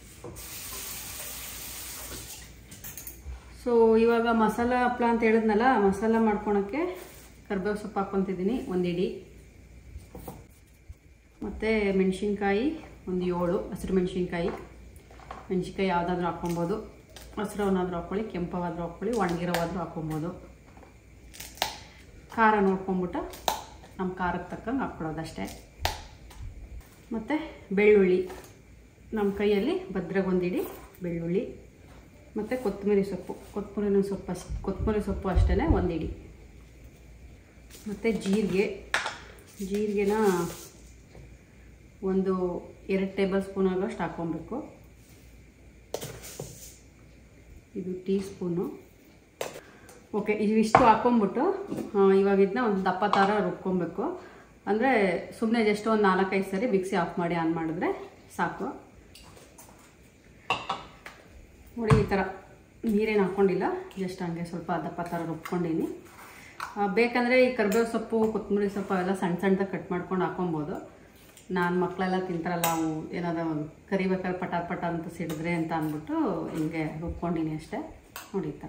ಸೊ ಇವಾಗ ಮಸಾಲ ಹಪ್ಳ ಅಂತ ಹೇಳಿದ್ನಲ್ಲ ಮಸಾಲ ಮಾಡ್ಕೊಳಕ್ಕೆ ಕರ್ಬೇವು ಸೊಪ್ಪು ಹಾಕ್ಕೊತಿದ್ದೀನಿ ಒಂದು ಇಡಿ ಮತ್ತು ಮೆಣಸಿನ್ಕಾಯಿ ಒಂದು ಏಳು ಹಸಿರು ಮೆಣಸಿನ್ಕಾಯಿ ಮೆಣಸಿನ್ಕಾಯಿ ಯಾವುದಾದ್ರೂ ಹಾಕ್ಕೊಬೋದು ಹಸಿರವನ್ನಾದ್ರೂ ಹಾಕ್ಕೊಳ್ಳಿ ಕೆಂಪವಾದ್ರೂ ಹಾಕ್ಕೊಳ್ಳಿ ಒಣಗಿರೋವಾದ್ರೂ ಹಾಕ್ಕೊಬೋದು ಖಾರ ನೋಡ್ಕೊಂಬಿಟ್ಟು ನಮ್ಮ ಖಾರಕ್ಕೆ ತಕ್ಕಂಗೆ ಹಾಕ್ಕೊಳ್ಳೋದಷ್ಟೇ ಮತ್ತು ಬೆಳ್ಳುಳ್ಳಿ ನಮ್ಮ ಕೈಯಲ್ಲಿ ಭದ್ರಗೊಂದಿಡಿ ಬೆಳ್ಳುಳ್ಳಿ ಮತ್ತು ಕೊತ್ತಂಬರಿ ಸೊಪ್ಪು ಕೊತ್ತಂಬರಿ ಸೊಪ್ಪು ಅಷ್ಟು ಕೊತ್ತಂಬರಿ ಸೊಪ್ಪು ಅಷ್ಟೇ ಒಂದಿಡಿ ಮತ್ತು ಜೀರಿಗೆ ಜೀರಿಗೆನ ಒಂದು ಎರಡು ಟೇಬಲ್ ಸ್ಪೂನ್ ಆಗೋಷ್ಟು ಹಾಕ್ಕೊಬೇಕು ಇದು ಟೀ ಸ್ಪೂನು ಓಕೆ ಇವಿಷ್ಟು ಹಾಕ್ಕೊಂಬಿಟ್ಟು ಆ, ಇವಾಗ ಇದನ್ನ ಒಂದು ದಪ್ಪ ಥರ ರುಬ್ಕೊಬೇಕು ಅಂದರೆ ಸುಮ್ಮನೆ ಜಸ್ಟ್ ಒಂದು ನಾಲ್ಕೈದು ಸರಿ ಮಿಕ್ಸಿ ಆಫ್ ಮಾಡಿ ಆನ್ ಮಾಡಿದ್ರೆ ಸಾಕು ನೋಡಿ ಈ ಥರ ನೀರೇನು ಹಾಕ್ಕೊಂಡಿಲ್ಲ ಜಸ್ಟ್ ಹಂಗೆ ಸ್ವಲ್ಪ ದಪ್ಪ ಥರ ರುಬ್ಕೊಂಡಿನಿ ಆ, ಬೇಕಂದರೆ ಈ ಕರ್ಬೇವು ಸೊಪ್ಪು ಕೊತ್ತಂಬರಿ ಸೊಪ್ಪು ಅವೆಲ್ಲ ಸಣ್ಣ ಸಣ್ಣದಾಗಿ ಕಟ್ ಮಾಡ್ಕೊಂಡು ಹಾಕೊಬೋದು ನಾನು ಮಕ್ಕಳೆಲ್ಲ ತಿಂತಾರಲ್ಲ ಅವು ಏನಾದ್ರು ಕರಿಬೇಕಾದ್ರೆ ಪಟಾರ್ ಪಟ ಅಂತ ಸಿಡಿದ್ರೆ ಅಂತ ಅಂದ್ಬಿಟ್ಟು ಹಿಂಗೆ ರುಬ್ಕೊಂಡಿನಿ ಅಷ್ಟೇ ನೋಡಿ ಈ ಥರ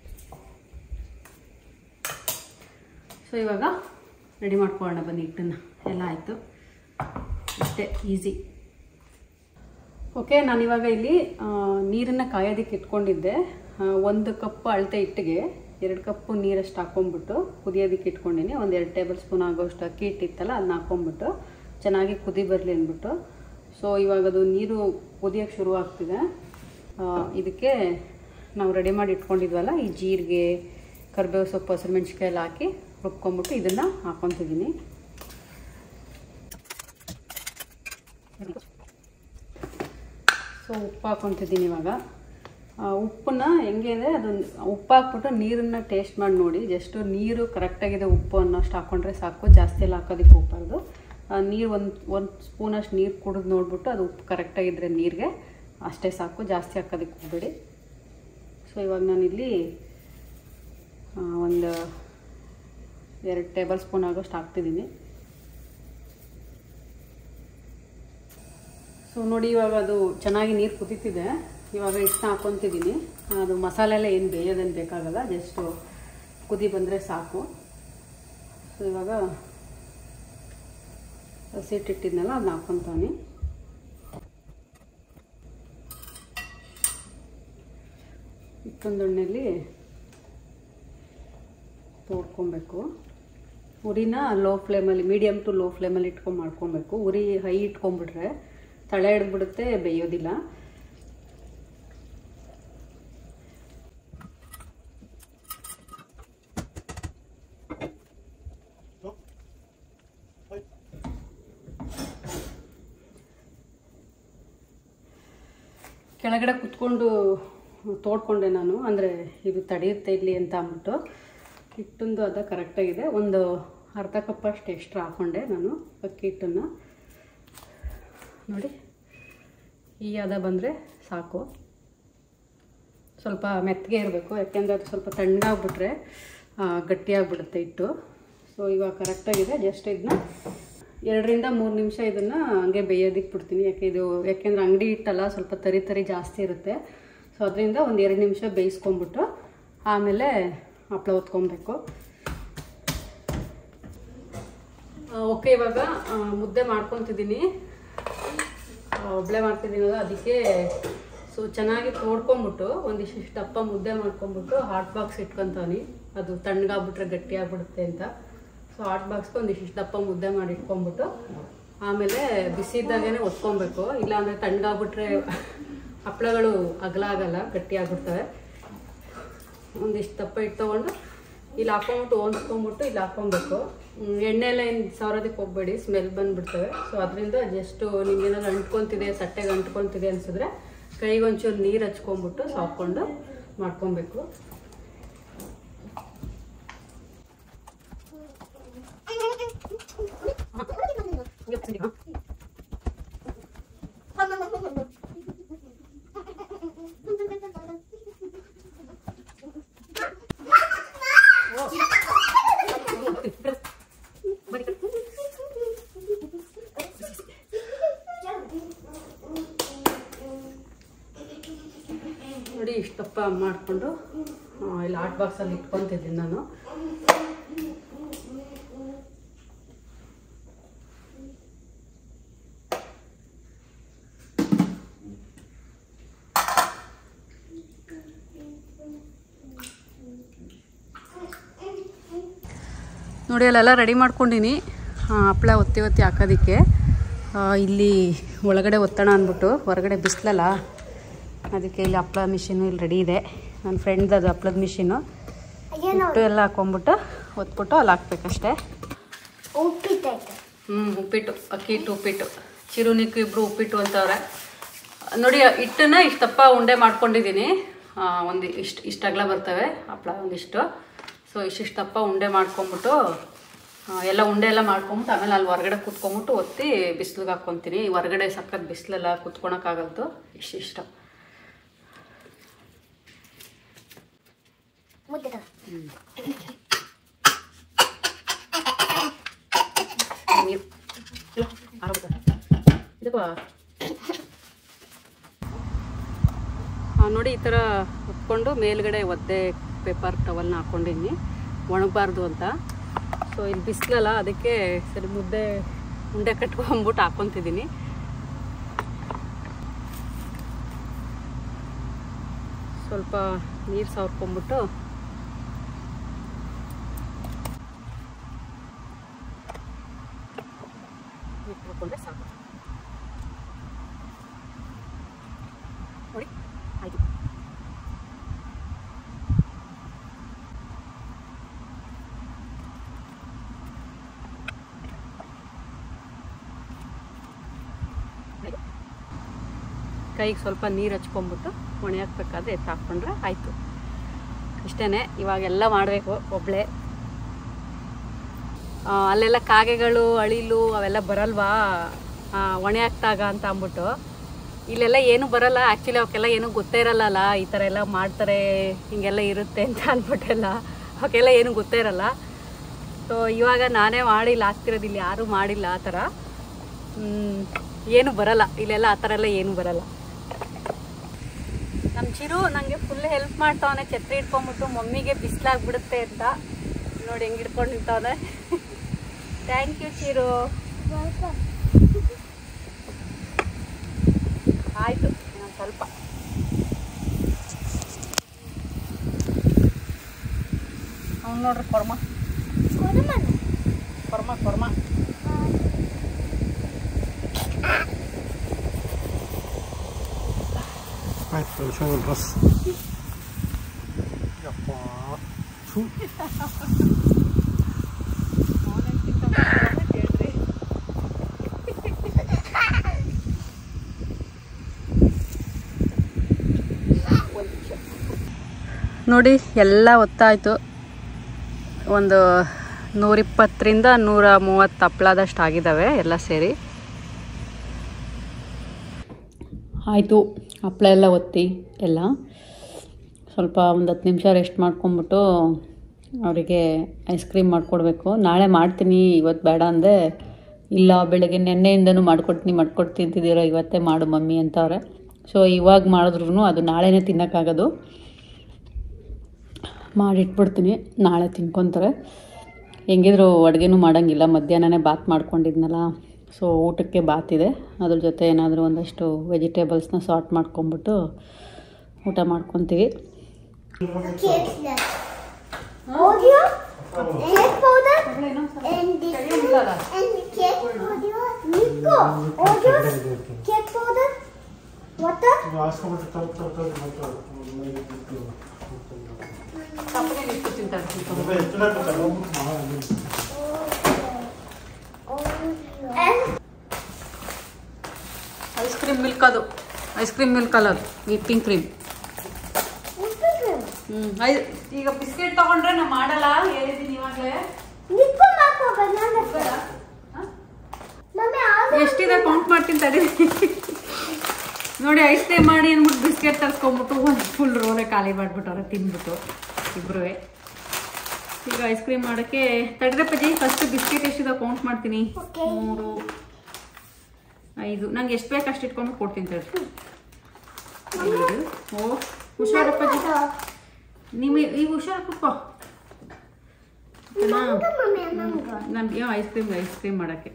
ಸೊ ಇವಾಗ ರೆಡಿ ಮಾಡ್ಕೊಳ್ಳೋಣ ಬನ್ನಿ ಹಿಟ್ಟನ್ನು ಎಲ್ಲ ಆಯಿತು ಅಷ್ಟೇ ಈಸಿ ಓಕೆ ನಾನಿವಾಗ ಇಲ್ಲಿ ನೀರನ್ನು ಕಾಯೋದಕ್ಕೆ ಇಟ್ಕೊಂಡಿದ್ದೆ ಆ, ಒಂದು ಕಪ್ ಅಳತೆ ಹಿಟ್ಟಿಗೆ ಎರಡು ಕಪ್ಪು ನೀರಷ್ಟು ಹಾಕ್ಕೊಂಬಿಟ್ಟು ಕುದಿಯೋದಕ್ಕೆ ಇಟ್ಕೊಂಡಿನಿ ಒಂದು ಎರಡು ಟೇಬಲ್ ಸ್ಪೂನ್ ಆಗೋಷ್ಟು ಅಕ್ಕಿ ಹಿಟ್ಟಿತ್ತಲ್ಲ ಅದನ್ನ ಹಾಕ್ಕೊಂಬಿಟ್ಟು ಚೆನ್ನಾಗಿ ಕುದಿ ಬರಲಿ ಅಂದ್ಬಿಟ್ಟು ಸೊ ಇವಾಗ ಅದು ನೀರು ಕುದಿಯೋಕ್ಕೆ ಶುರು ಆಗ್ತಿದೆ ಆ, ಇದಕ್ಕೆ ನಾವು ರೆಡಿ ಮಾಡಿ ಇಟ್ಕೊಂಡಿದ್ವಲ್ಲ ಈ ಜೀರಿಗೆ ಕರಿಬೇವು ಸೊಪ್ಪು ಹಸಿರು ಮೆಣಸಿನ್ಕಾಯಿ ಎಲ್ಲ ಹಾಕಿ ರುಬ್ಕೊಂಬಿಟ್ಟು ಇದನ್ನು ಹಾಕ್ಕೊತಿದ್ದೀನಿ ಸೊ ಉಪ್ಪು ಹಾಕ್ಕೊತಿದ್ದೀನಿ ಇವಾಗ ಆ, ಉಪ್ಪನ್ನ ಹೆಂಗೆ ಅಂದರೆ ಅದು ಉಪ್ಪು ಹಾಕ್ಬಿಟ್ಟು ನೀರನ್ನು ಟೇಸ್ಟ್ ಮಾಡಿ ನೋಡಿ ಜಸ್ಟು ನೀರು ಕರೆಕ್ಟಾಗಿದೆ ಉಪ್ಪು ಅನ್ನೋಷ್ಟು ಹಾಕ್ಕೊಂಡ್ರೆ ಸಾಕು ಜಾಸ್ತಿ ಎಲ್ಲ ಹಾಕೋದಕ್ಕೆ ಹೋಗ್ಬಾರ್ದು ಆ, ನೀರು ಒಂದು ಒಂದು ಸ್ಪೂನಷ್ಟು ನೀರು ಕುಡಿದು ನೋಡ್ಬಿಟ್ಟು ಅದು ಉಪ್ಪು ಕರೆಕ್ಟಾಗಿದ್ದರೆ ನೀರಿಗೆ ಅಷ್ಟೇ ಸಾಕು ಜಾಸ್ತಿ ಹಾಕೋದಕ್ಕೆ ಹೋಗಬೇಡಿ ಸೊ ಇವಾಗ ನಾನಿಲ್ಲಿ ಆ, ಒಂದು ಎರಡು ಟೇಬಲ್ ಸ್ಪೂನ್ ಆಗೋಷ್ಟು ಹಾಕ್ತಿದ್ದೀನಿ ಸೊ ನೋಡಿ ಇವಾಗ ಅದು ಚೆನ್ನಾಗಿ ನೀರು ಕುದೀತಿದೆ ಇವಾಗ ಇಷ್ಟನ್ನ ಹಾಕ್ಕೊತಿದ್ದೀನಿ ಅದು ಮಸಾಲೆ ಎಲ್ಲ ಏನು ಬೇಯೋದೇನು ಬೇಕಾಗಲ್ಲ ಜಸ್ಟು ಕುದಿ ಬಂದರೆ ಸಾಕು ಸೊ ಇವಾಗ ಹಸಿಟ್ಟಿಟ್ಟಿದ್ನಲ್ಲ ಅದನ್ನ ಹಾಕ್ಕೊತಾನೆ ಇಷ್ಟೊಂದು ಎಣ್ಣೆಯಲ್ಲಿ ತೋಡ್ಕೊಬೇಕು ಉರಿನ ಲೋ ಫ್ಲೇಮಲ್ಲಿ ಮೀಡಿಯಮ್ ಟು ಲೋ ಫ್ಲೇಮಲ್ಲಿ ಇಟ್ಕೊಂಡು ಮಾಡ್ಕೊಬೇಕು ಉರಿ ಹೈ ಇಟ್ಕೊಂಡ್ಬಿಟ್ರೆ ತಳೆ ಹಿಡ್ಬಿಡುತ್ತೆ ಬೇಯೋದಿಲ್ಲ ಕೆಳಗಡೆ ಕುತ್ಕೊಂಡು ತೋಡ್ಕೊಂಡೆ ನಾನು ಅಂದರೆ ಇದು ತಡೆಯುತ್ತೆ ಇಲ್ಲಿ ಅಂತ ಅಂದ್ಬಿಟ್ಟು ಹಿಟ್ಟೊಂದು ಅದ ಕರೆಕ್ಟಾಗಿದೆ ಒಂದು ಅರ್ಧ ಕಪ್ಪಷ್ಟು ಎಕ್ಸ್ಟ್ರಾ ಹಾಕ್ಕೊಂಡೆ ನಾನು ಅಕ್ಕಿ ಹಿಟ್ಟನ್ನು ನೋಡಿ ಈ ಹದ ಬಂದರೆ ಸಾಕು ಸ್ವಲ್ಪ ಮೆತ್ತಗೆ ಇರಬೇಕು ಯಾಕೆಂದರೆ ಅದು ಸ್ವಲ್ಪ ತಣ್ಣಗಾಗ್ಬಿಟ್ರೆ ಆ, ಗಟ್ಟಿಯಾಗ್ಬಿಡುತ್ತೆ ಹಿಟ್ಟು ಸೊ ಇವಾಗ ಕರೆಕ್ಟಾಗಿದೆ ಜಸ್ಟ್ ಇದನ್ನ ಎರಡರಿಂದ ಮೂರು ನಿಮಿಷ ಇದನ್ನು ಹಂಗೆ ಬೇಯೋದಕ್ಕೆ ಬಿಡ್ತೀನಿ ಯಾಕೆ ಇದು ಯಾಕೆಂದರೆ ಅಂಗಡಿ ಹಿಟ್ಟಲ್ಲ ಸ್ವಲ್ಪ ತರಿ ತರಿ ಜಾಸ್ತಿ ಇರುತ್ತೆ ಸೊ ಅದರಿಂದ ಒಂದು ಎರಡು ನಿಮಿಷ ಬೇಯಿಸ್ಕೊಂಬಿಟ್ಟು ಆಮೇಲೆ ಹಪ್ಳ ಹೊತ್ಕೊಬೇಕು ಓಕೆ ಇವಾಗ ಆ, ಮುದ್ದೆ ಮಾಡ್ಕೊತಿದ್ದೀನಿ ಒಬ್ಳೆ ಮಾಡ್ತಿದ್ದೀನಲ್ಲ ಅದಕ್ಕೆ ಸೊ ಚೆನ್ನಾಗಿ ತೋಡ್ಕೊಂಬಿಟ್ಟು ಒಂದಿಷ್ಟು ದಪ್ಪ ಮುದ್ದೆ ಮಾಡ್ಕೊಂಬಿಟ್ಟು ಹಾಟ್ ಬಾಕ್ಸ್ ಇಟ್ಕೊತಾನೆ ಅದು ತಣ್ಣಗಾಗ್ಬಿಟ್ರೆ ಗಟ್ಟಿ ಆಗ್ಬಿಡುತ್ತೆ ಅಂತ ಸೊ ಹಾಟ್ ಬಾಕ್ಸ್ಗೆ ಒಂದಿಷ್ಟು ದಪ್ಪ ಮುದ್ದೆ ಮಾಡಿ ಇಟ್ಕೊಂಬಿಟ್ಟು ಆಮೇಲೆ ಬಿಸಿ ಇದ್ದಾಗೇ ಒತ್ಕೊಬೇಕು ಇಲ್ಲಾಂದರೆ ತಣ್ಣಗಾಗ್ಬಿಟ್ರೆ ಹಪ್ಳಗಳು ಅಗಲ ಆಗಲ್ಲ ಗಟ್ಟಿ ಆಗ್ಬಿಡ್ತವೆ ಒಂದಿಷ್ಟು ದಪ್ಪ ಇಟ್ಟು ತೊಗೊಂಡು ಇಲ್ಲಿ ಹಾಕೊಂಬಿಟ್ಟು ಓನ್ಸ್ಕೊಂಬಿಟ್ಟು ಇಲ್ಲಿ ಹಾಕೊಬೇಕು ಹ್ಮ್, ಎಣ್ಣೆ ಎಲ್ಲ ಏನು ಸವರೋದಕ್ಕೆ ಹೋಗ್ಬೇಡಿ ಸ್ಮೆಲ್ ಬಂದ್ಬಿಡ್ತವೆ ಸೊ ಅದರಿಂದ ಜಸ್ಟು ನಿಮ್ಗೇನಾದ್ರು ಅಂಟ್ಕೊತಿದೆ ತಟ್ಟೆಗೆ ಅಂಟ್ಕೊತಿದೆ ಅನ್ಸಿದ್ರೆ ಕೈಗೆ ಒಂಚೂರು ನೀರು ಹಚ್ಕೊಂಬಿಟ್ಟು ಸಾಕೊಂಡು ಮಾಡ್ಕೊಬೇಕು ನೋಡಿ ಇಷ್ಟಪ್ಪ ಮಾಡಿಕೊಂಡು ಇಲ್ಲಿ ಹಾಟ್ ಬಾಕ್ಸಲ್ಲಿ ಇಟ್ಕೊತಿದ್ದೀನಿ ನಾನು ನೋಡಿ ಅಲ್ಲೆಲ್ಲ ರೆಡಿ ಮಾಡ್ಕೊಂಡಿನಿ ಆ, ಹಪ್ಳ ಒತ್ತಿ ಒತ್ತಿ ಹಾಕೋದಕ್ಕೆ ಆ, ಇಲ್ಲಿ ಒಳಗಡೆ ಒತ್ತಣ ಅಂದ್ಬಿಟ್ಟು ಹೊರಗಡೆ ಬಿಸಿಲಲ್ಲ ಅದಕ್ಕೆ ಇಲ್ಲಿ ಹಪ್ಳ ಮಿಷಿನು ಇಲ್ಲಿ ರೆಡಿ ಇದೆ ನನ್ನ ಫ್ರೆಂಡ್ದು ಅದು ಹಪ್ಳದ ಮಿಷಿನು ಹಿಟ್ಟು ಎಲ್ಲ ಹಾಕೊಂಬಿಟ್ಟು ಒತ್ಬಿಟ್ಟು ಅಲ್ಲಿ ಹಾಕ್ಬೇಕಷ್ಟೇ ಉಪ್ಪಿಟ್ಟೈತೆ ಹ್ಞೂ ಉಪ್ಪಿಟ್ಟು ಅಕ್ಕಿ ಹಿಟ್ಟು ಉಪ್ಪಿಟ್ಟು ಚಿರುನಿಕ್ಕು ಇಬ್ಬರು ಉಪ್ಪಿಟ್ಟು ಅಂತವ್ರೆ ನೋಡಿ ಹಿಟ್ಟನ್ನ ಇಷ್ಟಪ್ಪ ಉಂಡೆ ಮಾಡ್ಕೊಂಡಿದ್ದೀನಿ ಆ, ಒಂದು ಇಷ್ಟು ಇಷ್ಟು ಅಗಲ ಬರ್ತವೆ ಹಪ್ಳ ಒಂದಿಷ್ಟು ಸೊ ಇಷ್ಟಿಷ್ಟಪ್ಪ ಉಂಡೆ ಮಾಡ್ಕೊಂಬಿಟ್ಟು ಆ, ಎಲ್ಲ ಉಂಡೆ ಎಲ್ಲ ಮಾಡ್ಕೊಂಬಿಟ್ಟು ಆಮೇಲೆ ಅಲ್ಲಿ ಹೊರಗಡೆ ಕೂತ್ಕೊಂಬಿಟ್ಟು ಒತ್ತಿ ಬಿಸಿಲಿಗೆ ಹಾಕ್ಕೊತೀನಿ ಹೊರಗಡೆ ಸಖತ್ ಬಿಸಿಲೆಲ್ಲ ಕೂತ್ಕೊಳಕ್ಕಾಗಲ್ತು ಇಷ್ಟಿಷ್ಟು ಮುದ್ದೆ ತಗೋ. ನೀರು ಇಲ್ಲ, ಆರೋಗ್ಯ. ಇದಕ್ಕೂ ಆ, ನೋಡಿ ಈ ಥರ ಉಟ್ಕೊಂಡು ಮೇಲ್ಗಡೆ ಒದ್ದೆ ಪೇಪರ್ ಟವಲ್ನ ಹಾಕ್ಕೊಂಡಿನಿ ಒಣಗಬಾರ್ದು ಅಂತ ಸೊ ಇಲ್ಲಿ ಬಿಸಿಲಲ್ಲ ಅದಕ್ಕೆ ಸರಿ ಮುದ್ದೆ ಉಂಡೆ ಕಟ್ಕೊಂಬಿಟ್ಟು ಹಾಕ್ಕೊತಿದ್ದೀನಿ ಸ್ವಲ್ಪ ನೀರು ಸವರ್ಕೊಂಬಿಟ್ಟು ಇಟ್ಕೊಂಡ್ರೆ ಸಾಕು ನೋಡಿ ಆಯ್ತು ಕೈಗೆ ಸ್ವಲ್ಪ ನೀರು ಹಚ್ಕೊಂಬಿಟ್ಟು ಒಣೆ ಹಾಕ್ಬೇಕಾದ್ರೆ ಎತ್ತು ಹಾಕ್ಕೊಂಡ್ರೆ ಆಯಿತು ಇಷ್ಟೇ ಇವಾಗೆಲ್ಲ ಮಾಡಬೇಕು ಒಬ್ಳೆ ಆ, ಅಲ್ಲೆಲ್ಲ ಕಾಗೆಗಳು ಅಳಿಲು ಅವೆಲ್ಲ ಬರಲ್ವಾ ಆ, ಒಣೆ ಹಾಕ್ದಾಗ ಅಂತ ಅಂದ್ಬಿಟ್ಟು ಇಲ್ಲೆಲ್ಲ ಏನು ಬರಲ್ಲ ಆ್ಯಕ್ಚುಲಿ ಅವಕ್ಕೆಲ್ಲ ಏನೂ ಗೊತ್ತೇ ಇರಲ್ಲಲ್ಲ ಈ ಥರ ಎಲ್ಲ ಮಾಡ್ತಾರೆ ಹಿಂಗೆಲ್ಲ ಇರುತ್ತೆ ಅಂತ ಅಂದ್ಬಿಟ್ಟೆಲ್ಲ ಅವಕ್ಕೆಲ್ಲ ಏನೂ ಗೊತ್ತೇ ಇರಲ್ಲ ಸೊ ಇವಾಗ ನಾನೇ ಮಾಡಿಲ್ಲ ಆಗ್ತಿರೋದು ಇಲ್ಲಿ ಯಾರೂ ಮಾಡಿಲ್ಲ ಆ ಥರ ಹ್ಮ್, ಏನು ಬರಲ್ಲ ಇಲ್ಲೆಲ್ಲ ಆ ಥರ ಎಲ್ಲ ಏನೂ ಬರಲ್ಲ ನಮ್ಮ ಚಿರು ನನಗೆ ಫುಲ್ ಹೆಲ್ಪ್ ಮಾಡ್ತಾವನೆ ಛತ್ರಿ ಇಟ್ಕೊಂಬಿಟ್ಟು ಮಮ್ಮಿಗೆ ಬಿಸಿಲಾಗ್ಬಿಡುತ್ತೆ ಅಂತ ನೋಡಿ ಹೆಂಗೆ ಹಿಡ್ಕೊಂಡು ನಿಂತವನೆ ಥ್ಯಾಂಕ್ ಯು ಚಿರು ಆಯಿತು ಇನ್ನೊಂದು ಸ್ವಲ್ಪ ಅವ್ನು ನೋಡ್ರಿ ಕೊರ್ಮ ಕೊಡಮನ ಕೊರ್ಮ ಕೊರ್ಮ ಆಯ್ತು ಶೋ ಡ್ರೆಸ್ ಯಪ್ಪ ಥು. ನೋಡಿ ಎಲ್ಲ ಒತ್ತಾಯಿತು ಒಂದು ನೂರಿಪ್ಪತ್ತರಿಂದ ನೂರ ಮೂವತ್ತು ಹಪ್ಳದಷ್ಟು ಆಗಿದ್ದಾವೆ ಎಲ್ಲ ಸೇರಿ ಆಯಿತು ಹಪ್ಪಳ ಎಲ್ಲ ಒತ್ತಿ ಎಲ್ಲ ಸ್ವಲ್ಪ ಒಂದು ಹತ್ತು ನಿಮಿಷ ರೆಸ್ಟ್ ಮಾಡ್ಕೊಂಬಿಟ್ಟು ಅವರಿಗೆ ಐಸ್ ಕ್ರೀಮ್ ಮಾಡಿಕೊಡ್ಬೇಕು ನಾಳೆ ಮಾಡ್ತೀನಿ ಇವತ್ತು ಬೇಡ ಅಂದೆ ಇಲ್ಲ ಬೆಳಗ್ಗೆ ನೆನ್ನೆಯಿಂದನೂ ಮಾಡ್ಕೊಡ್ತೀನಿ ಮಾಡ್ಕೊಟ್ಟು ತಿಂತಿದ್ದೀರೋ ಇವತ್ತೇ ಮಾಡು ಮಮ್ಮಿ ಅಂತವ್ರೆ ಸೊ ಇವಾಗ ಮಾಡಿದ್ರು ಅದು ನಾಳೆನೇ ತಿನ್ನೋಕ್ಕಾಗೋದು ಮಾಡಿಟ್ಬಿಡ್ತೀನಿ ನಾಳೆ ತಿನ್ಕೊತಾರೆ ಹೆಂಗಿದ್ರು ಅಡುಗೆನೂ ಮಾಡೋಂಗಿಲ್ಲ ಮಧ್ಯಾಹ್ನನೇ ಬಾತ್ ಮಾಡ್ಕೊಂಡಿದ್ನಲ್ಲ ಸೊ ಊಟಕ್ಕೆ ಬಾತ್ ಇದೆ ಅದ್ರ ಜೊತೆ ಏನಾದರೂ ಒಂದಷ್ಟು ವೆಜಿಟೇಬಲ್ಸ್ನ ಸಾರ್ಟ್ ಮಾಡ್ಕೊಂಬಿಟ್ಟು ಊಟ ಮಾಡ್ಕೊತೀವಿ Cake snap. Audio. Cake powder. And the and the cake audio. Nico. Audio. Cake powder. Water. ಇದು ಹಾಸ್ಕೊಂಬಿಟ್ಟು ತಪ್ಪು ತಪ್ಪು ಮತ್ತೆ ಮೈಗೆ ಬಿಟ್ಟು ಸ್ವಲ್ಪ ಎತ್ತರ ಹಾಕ್ತಾರೆ, ಹೋಗ್ಬಿಟ್ಟು ಮಾಡೋದು. And ಐಸ್ ಕ್ರೀಮ್ ಮಿಲ್ಕ್ ಅದು ಐಸ್ ಕ್ರೀಮ್ ಮಿಲ್ಕ್ ಅಲ್ಲ ಅದು ವಿಪ್ಪಿಂಗ್ ಕ್ರೀಮ್ ಹ್ಞೂ ಐ ಈಗ ಬಿಸ್ಕೆಟ್ ತೊಗೊಂಡ್ರೆ ನಾ ಮಾಡಲ್ಲ ಹೇಳಿದ್ದೀನಿ ಇವಾಗಲೇ Nico Marco banana. Mommy, all ಎಷ್ಟಿದೆ ಕೌಂಟ್ ಮಾಡ್ತೀನಿ ತಡಿ ನೋಡಿ ಐಸ್ ಕ್ರೀಮ್ ಮಾಡಿ ಅಂದ್ಬಿಟ್ಟು ಬಿಸ್ಕೆಟ್ ತರಿಸ್ಕೊಂಬಿಟ್ಟು ಒಂದು ಫುಲ್ ರೋಲೆ ಖಾಲಿ ಮಾಡಿಬಿಟ್ಟವ್ರೆ ತಿಂದ್ಬಿಟ್ಟು ಇಬ್ರು ಈಗ ಐಸ್ ಕ್ರೀಮ್ ಮಾಡೋಕ್ಕೆ ತಡ್ರಪ್ಪಜಿ ಫಸ್ಟ್ ಬಿಸ್ಕೆಟ್ ಎಷ್ಟಿದೆ ಕೌಂಟ್ ಮಾಡ್ತೀನಿ Okay. ಮೂರು ಐದು ನಂಗೆ ಎಷ್ಟು ಬೇಕು ಅಷ್ಟು ಇಟ್ಕೊಂಡು ಕೊಡ್ತೀನಿ ತಡ್ರಿ ಐದು ಓ ಹುಷಾರಪ್ಪಜಿ ನಿಮಗೆ ಈಗ ಹುಷಾರು ಕುತ್ಕೋ ಓಕೆನಾ Mommy, mango. ನಮ್ಗೆ ಐಸ್ ಕ್ರೀಮ್ ಐಸ್ ಕ್ರೀಮ್ ಮಾಡೋಕ್ಕೆ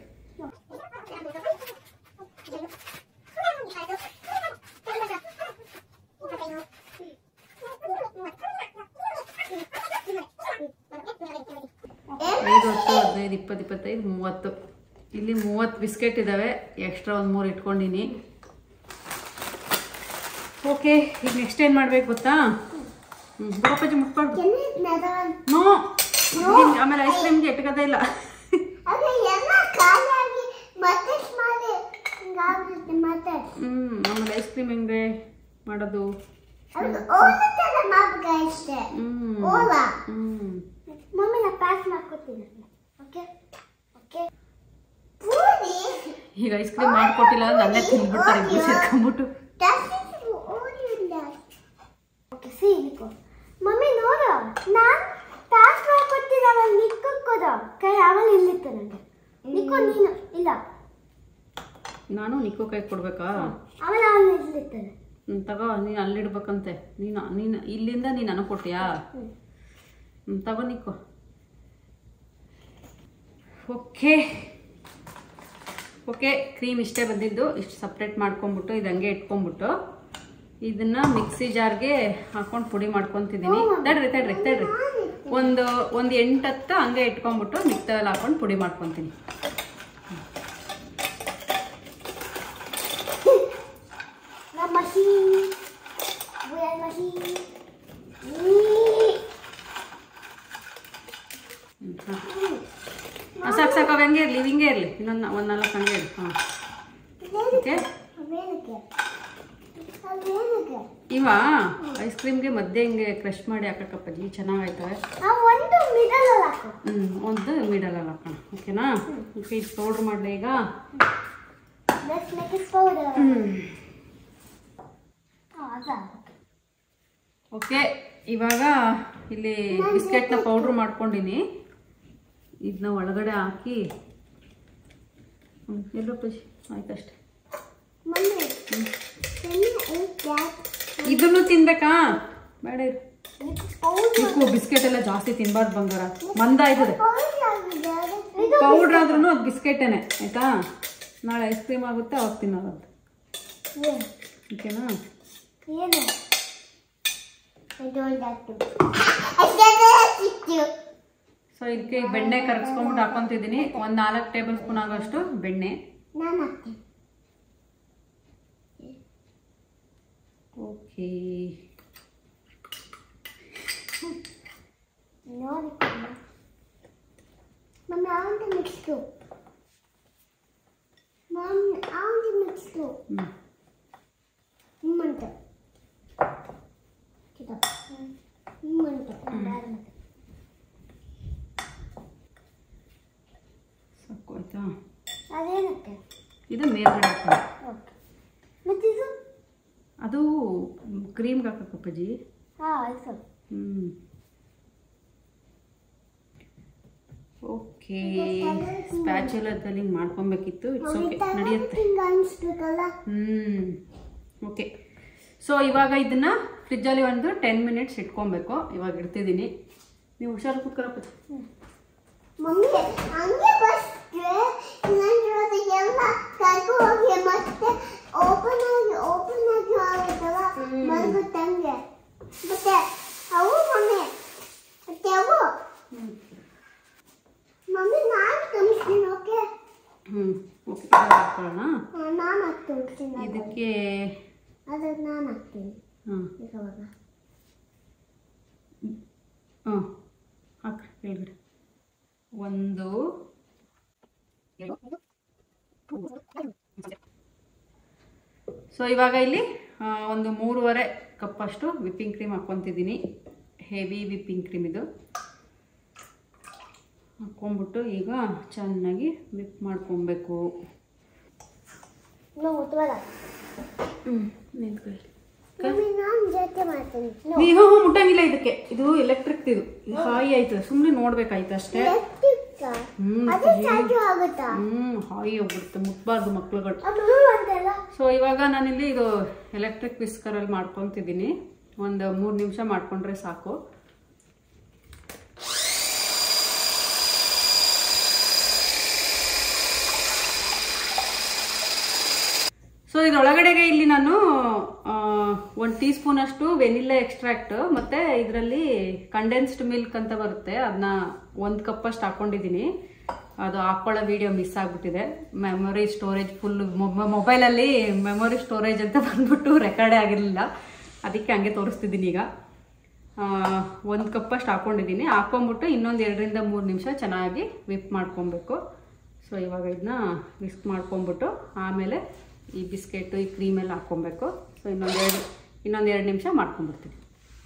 ಐದು ಹತ್ತು ಹದಿನೈದು ಇಪ್ಪತ್ತು ಇಪ್ಪತ್ತೈದು ಮೂವತ್ತು ಇಲ್ಲಿ ಮೂವತ್ತು ಬಿಸ್ಕೆಟ್ ಇದ್ದಾವೆ ಎಕ್ಸ್ಟ್ರಾ ಒಂದು ಮೂರು ಇಟ್ಕೊಂಡಿನಿ ಓಕೆ ಈಗ ನೆಕ್ಸ್ಟ್ ಏನು ಮಾಡ್ಬೇಕು ಗೊತ್ತಾ ಹ್ಞೂ ಬರಪ್ಪಜ್ಜಿ ಮುಟ್ಬಾರ್ದು Can you another one? No ಆಮೇಲೆ ಐಸ್ ಕ್ರೀಮ್ಗೆ ಎಟ್ಕದೇ ಇಲ್ಲ ಅದೇ ಎಲ್ಲ ಖಾಲಿಯಾಗಿ ಮತ್ತೆ ಮಾಡಿ ಹಿಂಗಾಗುತ್ತೆ ಮತ್ತೆ ಹ್ಞೂ ಆಮೇಲೆ ಐಸ್ ಕ್ರೀಮ್ ಹೆಂಗೆ ಮಾಡೋದು ಅದು ಓದುತ್ತದೆ ಮಗ ಇಷ್ಟೇ ಹ್ಞೂ ಓಲ ಹ್ಞೂ ಮಮ್ಮಿ ನಾ ಪ್ಯಾಕ್ ಮಾಡ್ಕೊತೀನಿ ಓಕೆ ಓಕೆ ಪೂರಿ ಈಗ ಐಸ್ ಕ್ರೀಮ್ ಮಾಡಿಕೊಟ್ಟಿಲ್ಲ ಅಂದ್ರೆ ಅಲ್ಲೇ ತಿಂದ್ಬಿಡ್ತಾರೆ ಇಬ್ರು ಸೇರ್ಕೊಂಬಿಟ್ಟು ಜಾಸ್ತಿ ಓದಿಲ್ಲ ಓಕೆ ಸಿ ನಿಕೋ ಮಮ್ಮಿ ನೋಡು ನಾನು ಪ್ಯಾಕ್ ಮಾಡ್ಕೊಡ್ತೀನಿ ಅವಳು ನಿಕ್ಕೋದು ಕೈ ಅವಳು ಇಲ್ಲಿತ್ತು ನನಗೆ ನಿಕ್ಕೋ ನೀನು ಇಲ್ಲ ನಾನು ನಿಕ್ಕೋ ಕೈ ಕೊಡ್ಬೇಕಾ ಅವಳು ಅವಳು ಇಲ್ಲಿರ್ತಾನೆ ಹ್ಞೂ ತಗೋ ನೀನು ಅಲ್ಲಿಡ್ಬೇಕಂತೆ ನೀನು ನೀನು ಇಲ್ಲಿಂದ ನೀನು ನನಗೆ ಕೊಟ್ಟಿಯಾ ಹ್ಞೂ ತಗೋ ನಿಕ್ಕೋ ಓಕೆ ಓಕೆ ಕ್ರೀಮ್ ಇಷ್ಟೇ ಬಂದಿದ್ದು ಇಷ್ಟು ಸಪ್ರೇಟ್ ಮಾಡ್ಕೊಂಬಿಟ್ಟು ಇದು ಹಂಗೆ ಇಟ್ಕೊಂಬಿಟ್ಟು ಇದನ್ನ ಮಿಕ್ಸಿ ಜಾರ್ಗೆ ಹಾಕೊಂಡು ಪುಡಿ ಮಾಡ್ಕೊತಿದ್ದೀನಿ ತಡ್ರಿ ತಡ್ರಿ ತಡ್ರಿ ಒಂದು ಒಂದು ಎಂಟತ್ತು ಹಂಗೆ ಇಟ್ಕೊಂಬಿಟ್ಟು ಮಿಕ್ಸಲ್ಲಿ ಹಾಕೊಂಡು ಪುಡಿ ಮಾಡ್ಕೊತೀನಿ La machine. Voy al machine. ಹಾಂ ಸಾಕು ಸಾಕು ಅವು ಹಂಗೆ ಇರಲಿ ಹಿಂಗೆ ಇರಲಿ ಇನ್ನೊಂದು ಒಂದು ನಾಲ್ಕು ಹಂಗೆ ಇರಲಿ ಹಾಂ ಓಕೆ ಅವೇನಕ್ಕೆ ಅವೇನಕ್ಕೆ ಇವ ಐಸ್ ಕ್ರೀಮ್ಗೆ ಮಧ್ಯೆ ಹಿಂಗೆ ಕ್ರಶ್ ಮಾಡಿ ಹಾಕಕ್ಕಪ್ಪಜ್ಜಿ ಚೆನ್ನಾಗಾಯ್ತವೆ ಆ ಒಂದು ಮಿಡಲ್ ಅಲ್ಲಿ ಹಾಕು ಹ್ಞೂ ಒಂದು ಮಿಡಲಲ್ಲಿ ಹಾಕೋಣ ಓಕೆನಾ ಓಕೆ ಇದು ಪೌಡ್ರ್ ಮಾಡಲಿ ಈಗ ಲೆಟ್ಸ್ ಮೇಕ್ ಇಟ್ ಪೌಡರ್ ಹ್ಞೂ ಅದ ಓಕೆ ಇವಾಗ ಇಲ್ಲಿ ಬಿಸ್ಕೆಟ್ನ ಪೌಡ್ರ್ ಮಾಡ್ಕೊಂಡಿನಿ ಇದನ್ನ ಒಳಗಡೆ ಹಾಕಿ ಹ್ಞೂ ಎಲ್ಲಪ್ಪಜ್ಜಿ ಆಯ್ತಷ್ಟೆ mummy can you eat that ಇದನ್ನು ತಿನ್ಬೇಕಾ ಬೇಡ ಇರು with powder ಚಿಕ್ಕು ಬಿಸ್ಕೆಟ್ ಎಲ್ಲ ಜಾಸ್ತಿ ತಿನ್ಬಾರ್ದು ಬಂಗಾರ ಮಂದ ಆಯ್ತದೆ powder ಆಗಿದೆ ಇದು ಪೌಡ್ರ್ ಆದ್ರೂ ಅದು ಬಿಸ್ಕೆಟೇನೆ ಆಯ್ತಾ ನಾಳೆ ಐಸ್ ಕ್ರೀಮ್ ಆಗುತ್ತೆ ಅವಾಗ ತಿನ್ನೋದಂತ ಏನು ಓಕೆನಾ ಏನು I don't have to I said that to you so ಇದಕ್ಕೆ ಬೆಣ್ಣೆ ಕರಗಿಸ್ಕೊಂಬಿಟ್ಟು ಹಾಕೊಂತಿದ್ದೀನಿ ಒಂದು ನಾಲ್ಕು ಟೇಬಲ್ ಸ್ಪೂನ್ ಆಗೋಷ್ಟು ಬೆಣ್ಣೆ ನಾನು ಹಾಕ್ತೀನಿ ಓಕೆ ನೋಡಿ mummy I want to mix too. Mommy, I want to mix too. ಹ್ಞೂ ನಿಮ್ಮಂತ ನಿಮ್ಮಂತ ಸಾಕು ಆಯ್ತಾ ಅದೇನಕ್ಕೆ ಇದು ಮೇಲ್ಗಡೆ ಹಾಕೊಳ್ಳಿ ಓಕೆ ಮತ್ತಿದು ಅದು ಕ್ರೀಮ್ಗೆ ಹಾಕಕ್ಕಪ್ಪಜ್ಜಿ ಹಾಂ ಆಯ್ತು ಹ್ಞೂ ಓಕೆ ಸ್ಪ್ಯಾಚುಲದಲ್ಲಿ ಹಿಂಗೆ ಮಾಡ್ಕೊಬೇಕಿತ್ತು ಇಟ್ಸ್ ಓಕೆ ನಡೆಯುತ್ತೆ ಹಿಂಗೆ ಅನಿಸ್ಬೇಕಲ್ಲ ಹ್ಞೂ ಓಕೆ ಸೊ ಇವಾಗ ಇದನ್ನ ಫ್ರಿಜ್ಜಲ್ಲಿ ಒಂದು ಟೆನ್ ಮಿನಿಟ್ಸ್ ಇಟ್ಕೊಬೇಕು ಇವಾಗ ಇಡ್ತಿದ್ದೀನಿ ನೀವು ಹುಷಾರು ಕೂತ್ಕೊಳಪ್ಪ ಮಮ್ಮಿ ಹಂಗೆ ಬಸ್ಗೆ ಇನ್ನೊಂದು ಎಲ್ಲ ಕರ್ಕೊ ಹೋಗಿ ಮತ್ತೆ ಓಪನ್ ಆಗಿ ಓಪನ್ ಆಗಿ ಆಗುತ್ತಲ್ಲ ಮಲಗುತ್ತೆ ಹಂಗೆ ಮತ್ತೆ ಅವು ಮಮ್ಮಿ ಮತ್ತೆ ಅವು ಮಮ್ಮಿ ನಾನು ಕಲಿಸ್ತೀನಿ ಓಕೆ ಹ್ಞೂ ಓಕೆ ಹಾಕೊಳ್ಳೋಣ ನಾನು ಹಾಕ್ತೀನಿ ಅದನ್ನ. ಇದಕ್ಕೆ ಅದನ್ನ ನಾನು ಹಾಕ್ತೀನಿ ಹಾಂ ಇವಾಗ ಹಾಂ ಹಾಕ್ರಿ ಕೆಳಗಡೆ ಒಂದು ಸೊ ಇವಾಗ ಇಲ್ಲಿ ಆ, ಒಂದು ಮೂರುವರೆ ಕಪ್ಪಷ್ಟು ವಿಪ್ಪಿಂಗ್ ಕ್ರೀಮ್ ಹಾಕ್ಕೊತಿದ್ದೀನಿ ಹೆವಿ ವಿಪ್ಪಿಂಗ್ ಕ್ರೀಮ್ ಇದು ಹಾಕ್ಕೊಂಬಿಟ್ಟು ಈಗ ಚೆನ್ನಾಗಿ ವಿಪ್ ಮಾಡ್ಕೊಬೇಕು ನಾವು ಉತ್ವಲ ಹ್ಞೂ ನಿಂತ್ಕೊಳ್ಳಿ ಮಮ್ಮಿ ನಾನು ಜೊತೆ ಮಾಡ್ತೀನಿ No. ನೀವು ಮುಟ್ಟಂಗಿಲ್ಲ ಇದಕ್ಕೆ ಇದು ಎಲೆಕ್ಟ್ರಿಕ್ ಇದು ಇದು ಹಾಯಿ ಆಯ್ತು ಸುಮ್ಮನೆ ನೋಡ್ಬೇಕಾಯ್ತು ಅಷ್ಟೇ Electric ಆ? ಹ್ಮ್ ಅದೇ ಚಾರ್ಜ್ ಆಗುತ್ತಾ ಹ್ಮ್ ಹಾಯಿ ಹೋಗ್ಬಿಡುತ್ತೆ ಮುಟ್ಬಾರ್ದು ಮಕ್ಳುಗಳು ಅಮ್ಮ ಅಂತಲ್ಲ ಸೊ ಇವಾಗ ನಾನಿಲ್ಲಿ ಇದು ಎಲೆಕ್ಟ್ರಿಕ್ ವಿಸ್ಕರಲ್ಲಿ ಮಾಡ್ಕೊತಿದ್ದೀನಿ ಒಂದು ಮೂರು ನಿಮಿಷ ಮಾಡ್ಕೊಂಡ್ರೆ ಸಾಕು ಸೊ ಇದ್ರೊಳಗಡೆಗೆ ಇಲ್ಲಿ ನಾನು ಒಂದು ಟೀ ಸ್ಪೂನ್ ಅಷ್ಟು ವೆನಿಲ್ಲ ಎಕ್ಸ್ಟ್ರಾಕ್ಟ್ ಮತ್ತೆ ಇದರಲ್ಲಿ ಕಂಡೆನ್ಸ್ಡ್ ಮಿಲ್ಕ್ ಅಂತ ಬರುತ್ತೆ ಅದನ್ನ ಒಂದು ಕಪ್ ಅಷ್ಟು ಹಾಕೊಂಡಿದ್ದೀನಿ ಅದು ಹಾಕೊಳ್ಳೋ ವಿಡಿಯೋ ಮಿಸ್ ಆಗ್ಬಿಟ್ಟಿದೆ ಮೆಮೊರಿ ಸ್ಟೋರೇಜ್ ಫುಲ್ ಮೊಬೈಲಲ್ಲಿ ಮೆಮೊರಿ ಸ್ಟೋರೇಜ್ ಅಂತ ಬಂದ್ಬಿಟ್ಟು ರೆಕಾರ್ಡೇ ಆಗಿರಲಿಲ್ಲ ಅದಕ್ಕೆ ಹಂಗೆ ತೋರಿಸ್ತಿದ್ದೀನಿ ಈಗ ಒಂದು ಕಪ್ಪಷ್ಟು ಹಾಕೊಂಡಿದ್ದೀನಿ ಹಾಕೊಂಬಿಟ್ಟು ಇನ್ನೊಂದು ಎರಡರಿಂದ ಮೂರು ನಿಮಿಷ ಚೆನ್ನಾಗಿ ವಿಪ್ ಮಾಡ್ಕೊಬೇಕು ಸೊ ಇವಾಗ ಇದನ್ನ ವಿಸ್ಕ್ ಮಾಡ್ಕೊಂಬಿಟ್ಟು ಆಮೇಲೆ ಈ ಬಿಸ್ಕೆಟು ಈ ಕ್ರೀಮೆಲ್ಲ ಹಾಕ್ಕೊಬೇಕು ಸೊ ಇನ್ನೊಂದು ಎರಡು ಇನ್ನೊಂದು ಎರಡು ನಿಮಿಷ ಮಾಡ್ಕೊಂಬಿಡ್ತೀನಿ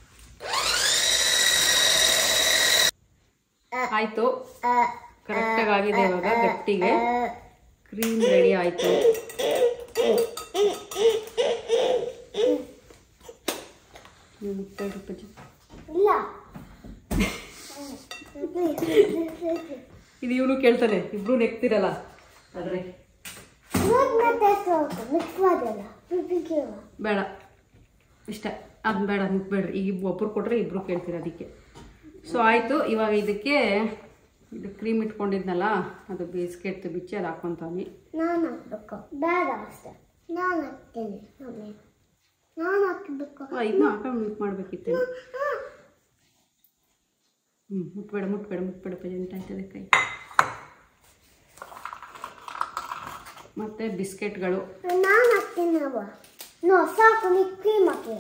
ಆಯಿತು ಕರೆಕ್ಟಾಗಿ ಆಗಿದೆ ಇವಾಗ ಗಟ್ಟಿಗೆ ಕ್ರೀಮ್ ರೆಡಿ ಆಯಿತು ನೀವು ಮುಟ್ಟ ಪಜ್ಜಿ ಇಲ್ಲ ಇದು ಇವನು ಕೇಳ್ತಾನೆ ಇಬ್ರು ನೆಕ್ತಿರಲ್ಲ ಆದ್ರೆ ಮಿಕ್ಸ್ ಮಾಡಲ್ಲ ರುಬ್ಬಿಗೆವ. ಬೇಡ ಇಷ್ಟ ಅದು ಬೇಡ ಮುಟ್ಬೇಡ್ರಿ ಈಗ ಒಬ್ರು ಕೊಟ್ರೆ ಇಬ್ರು ಕೇಳ್ತೀರ ಅದಕ್ಕೆ ಸೊ ಆಯಿತು ಇವಾಗ ಇದಕ್ಕೆ ಇದು ಕ್ರೀಮ್ ಇಟ್ಕೊಂಡಿದ್ನಲ್ಲ ಅದು ಬಿಸ್ಕೆಟ್ ಬಿಚ್ಚಿ ಅದು ಹಾಕ್ಕೊಂತಾನೆ ನಾನು ಹಾಕ್ಬೇಕು ಬೇಡ ಅಷ್ಟೇ ನಾನು ಹಾಕ್ತೀನಿ ಮಮ್ಮಿ ನಾನು ಹಾಕ್ಬೇಕು ಇದನ್ನ ಹಾಕೊಂಡು ಮಿಕ್ ಮಾಡಬೇಕಿತ್ತು ಹ್ಞೂ ಮುಟ್ಬೇಡ ಮುಟ್ಬೇಡ ಮುಟ್ಬೇಡ ಪ್ರೆಸೆಂಟ್ ಆಯ್ತದೆ ಕೈ ಮತ್ತು ಬಿಸ್ಕೆಟ್ಗಳು ನಾನು ಹಾಕ್ತೀನಿ ಅವ ನೋ ಸಾಕು ನೀ ಕ್ರೀಮ್ ಹಾಕಿ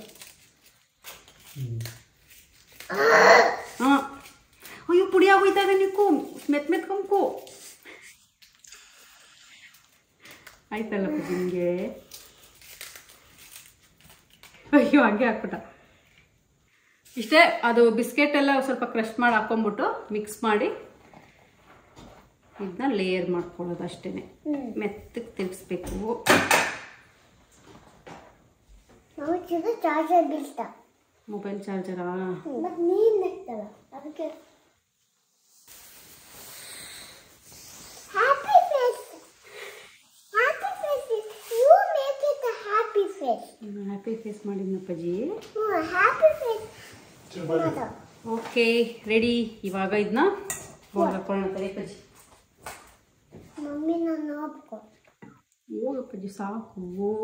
ಹಾಂ ಅಯ್ಯೋ ಪುಡಿ ಆಗೋಯ್ತಾ ಇದೆ ನಿಕ್ಕು ಮೆತ್ ಮೆತ್ಕೊಂಕು ಆಯ್ತಲ್ಲಪ್ಪ ನಿಮಗೆ ಅಯ್ಯೋ ಹಂಗೆ ಹಾಕ್ಬಿಟ್ಟ ಇಷ್ಟೇ ಅದು ಬಿಸ್ಕೆಟ್ ಎಲ್ಲ ಸ್ವಲ್ಪ ಕ್ರಶ್ ಮಾಡಿ ಹಾಕೊಂಬಿಟ್ಟು ಮಿಕ್ಸ್ ಮಾಡಿ ಇದನ್ನ ಲೇಯರ್ ಮಾಡ್ಕೊಳ್ಳೋದು ಅಷ್ಟೇ ಮೆತ್ತಗೆ ತಿರ್ಗಿಸ್ಬೇಕು ನಾವು ಚಿಕ್ಕ ಚಾರ್ಜರ್ ಬೀಳ್ತಾ ಮೊಬೈಲ್ ಚಾರ್ಜರಾ ಮತ್ತೆ ನೀನು ನೆಕ್ತಲ್ಲ ಅದಕ್ಕೆ happy face happy face you make it a happy face happy face ಮಾಡಿದ್ನಪ್ಪಾಜಿ ಹ್ಞೂ ಹ್ಯಾಪಿ ಫೇಸ್ ಮಾಡು ಓಕೆ ರೆಡಿ ಇವಾಗ ಇದನ್ನ ಬೋಲ್ ಹಾಕೊಳ್ಳೋಣ ತಲೆಪಜ್ಜಿ ಮಮ್ಮಿ ನಾನು ನೋಡ್ಕೊ ಹೋಗಪ್ಪಜ್ಜಿ ಸಾಕು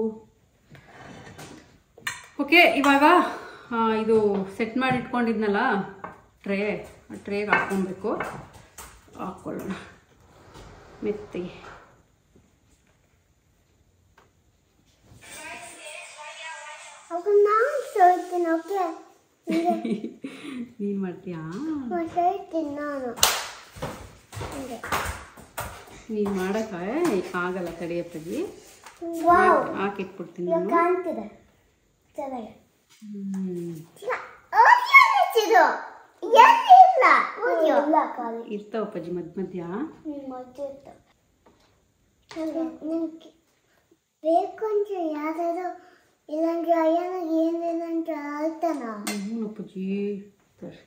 ಓಕೆ ಇವಾಗ ಆ, ಇದು ಸೆಟ್ ಮಾಡಿ ಇಟ್ಕೊಂಡಿದ್ನಲ್ಲ ಟ್ರೇ ಆ ಟ್ರೇಗೆ ಹಾಕ್ಕೊಬೇಕು ಹಾಕ್ಕೊಳ್ಳೋಣ ಮೆತ್ತಿಗೆ ಅವಾಗ ನಾನು ಸೋಯ್ತೀನಿ ಓಕೆ ನೀನು ಮಾಡ್ತೀಯಾ ಸೋಯ್ತೀನಿ ನಾನು ಹಂಗೆ ನೀನು ಮಾಡೋಕ್ಕೆ ಆಗಲ್ಲ ತಡೆಯಪ್ಪಜಿ ವಾವ್ ಹಾಕಿಟ್ಬಿಡ್ತೀನಿ ಇವಾಗ ನಾನು ಕಾಣ್ತಿದೆ ಚೆನ್ನಾಗಿ ಹ್ಮ್. ಇದು ಎಲ್ಲಿಲ್ಲ ಇಲ್ಲ ಖಾಲಿ ಇರ್ತಾವಪ್ಪಜ್ಜಿ ಮಧ್ಯ ಮಧ್ಯ ಮತ್ತಿತ್ತು ನಿಮ್ಗೆ ಬೇಕು ಅಂದ್ರೆ ಯಾವ್ದಾದ್ರು ಇಲ್ಲಾಂದ್ರೆ ಅಯ್ಯನಿಗೆ ಏನಿಲ್ಲ ಅಂತ ಹೇಳ್ತಾನ ಹ್ಞೂ ಅಪ್ಪಜ್ಜಿ ತರ್ರಿ.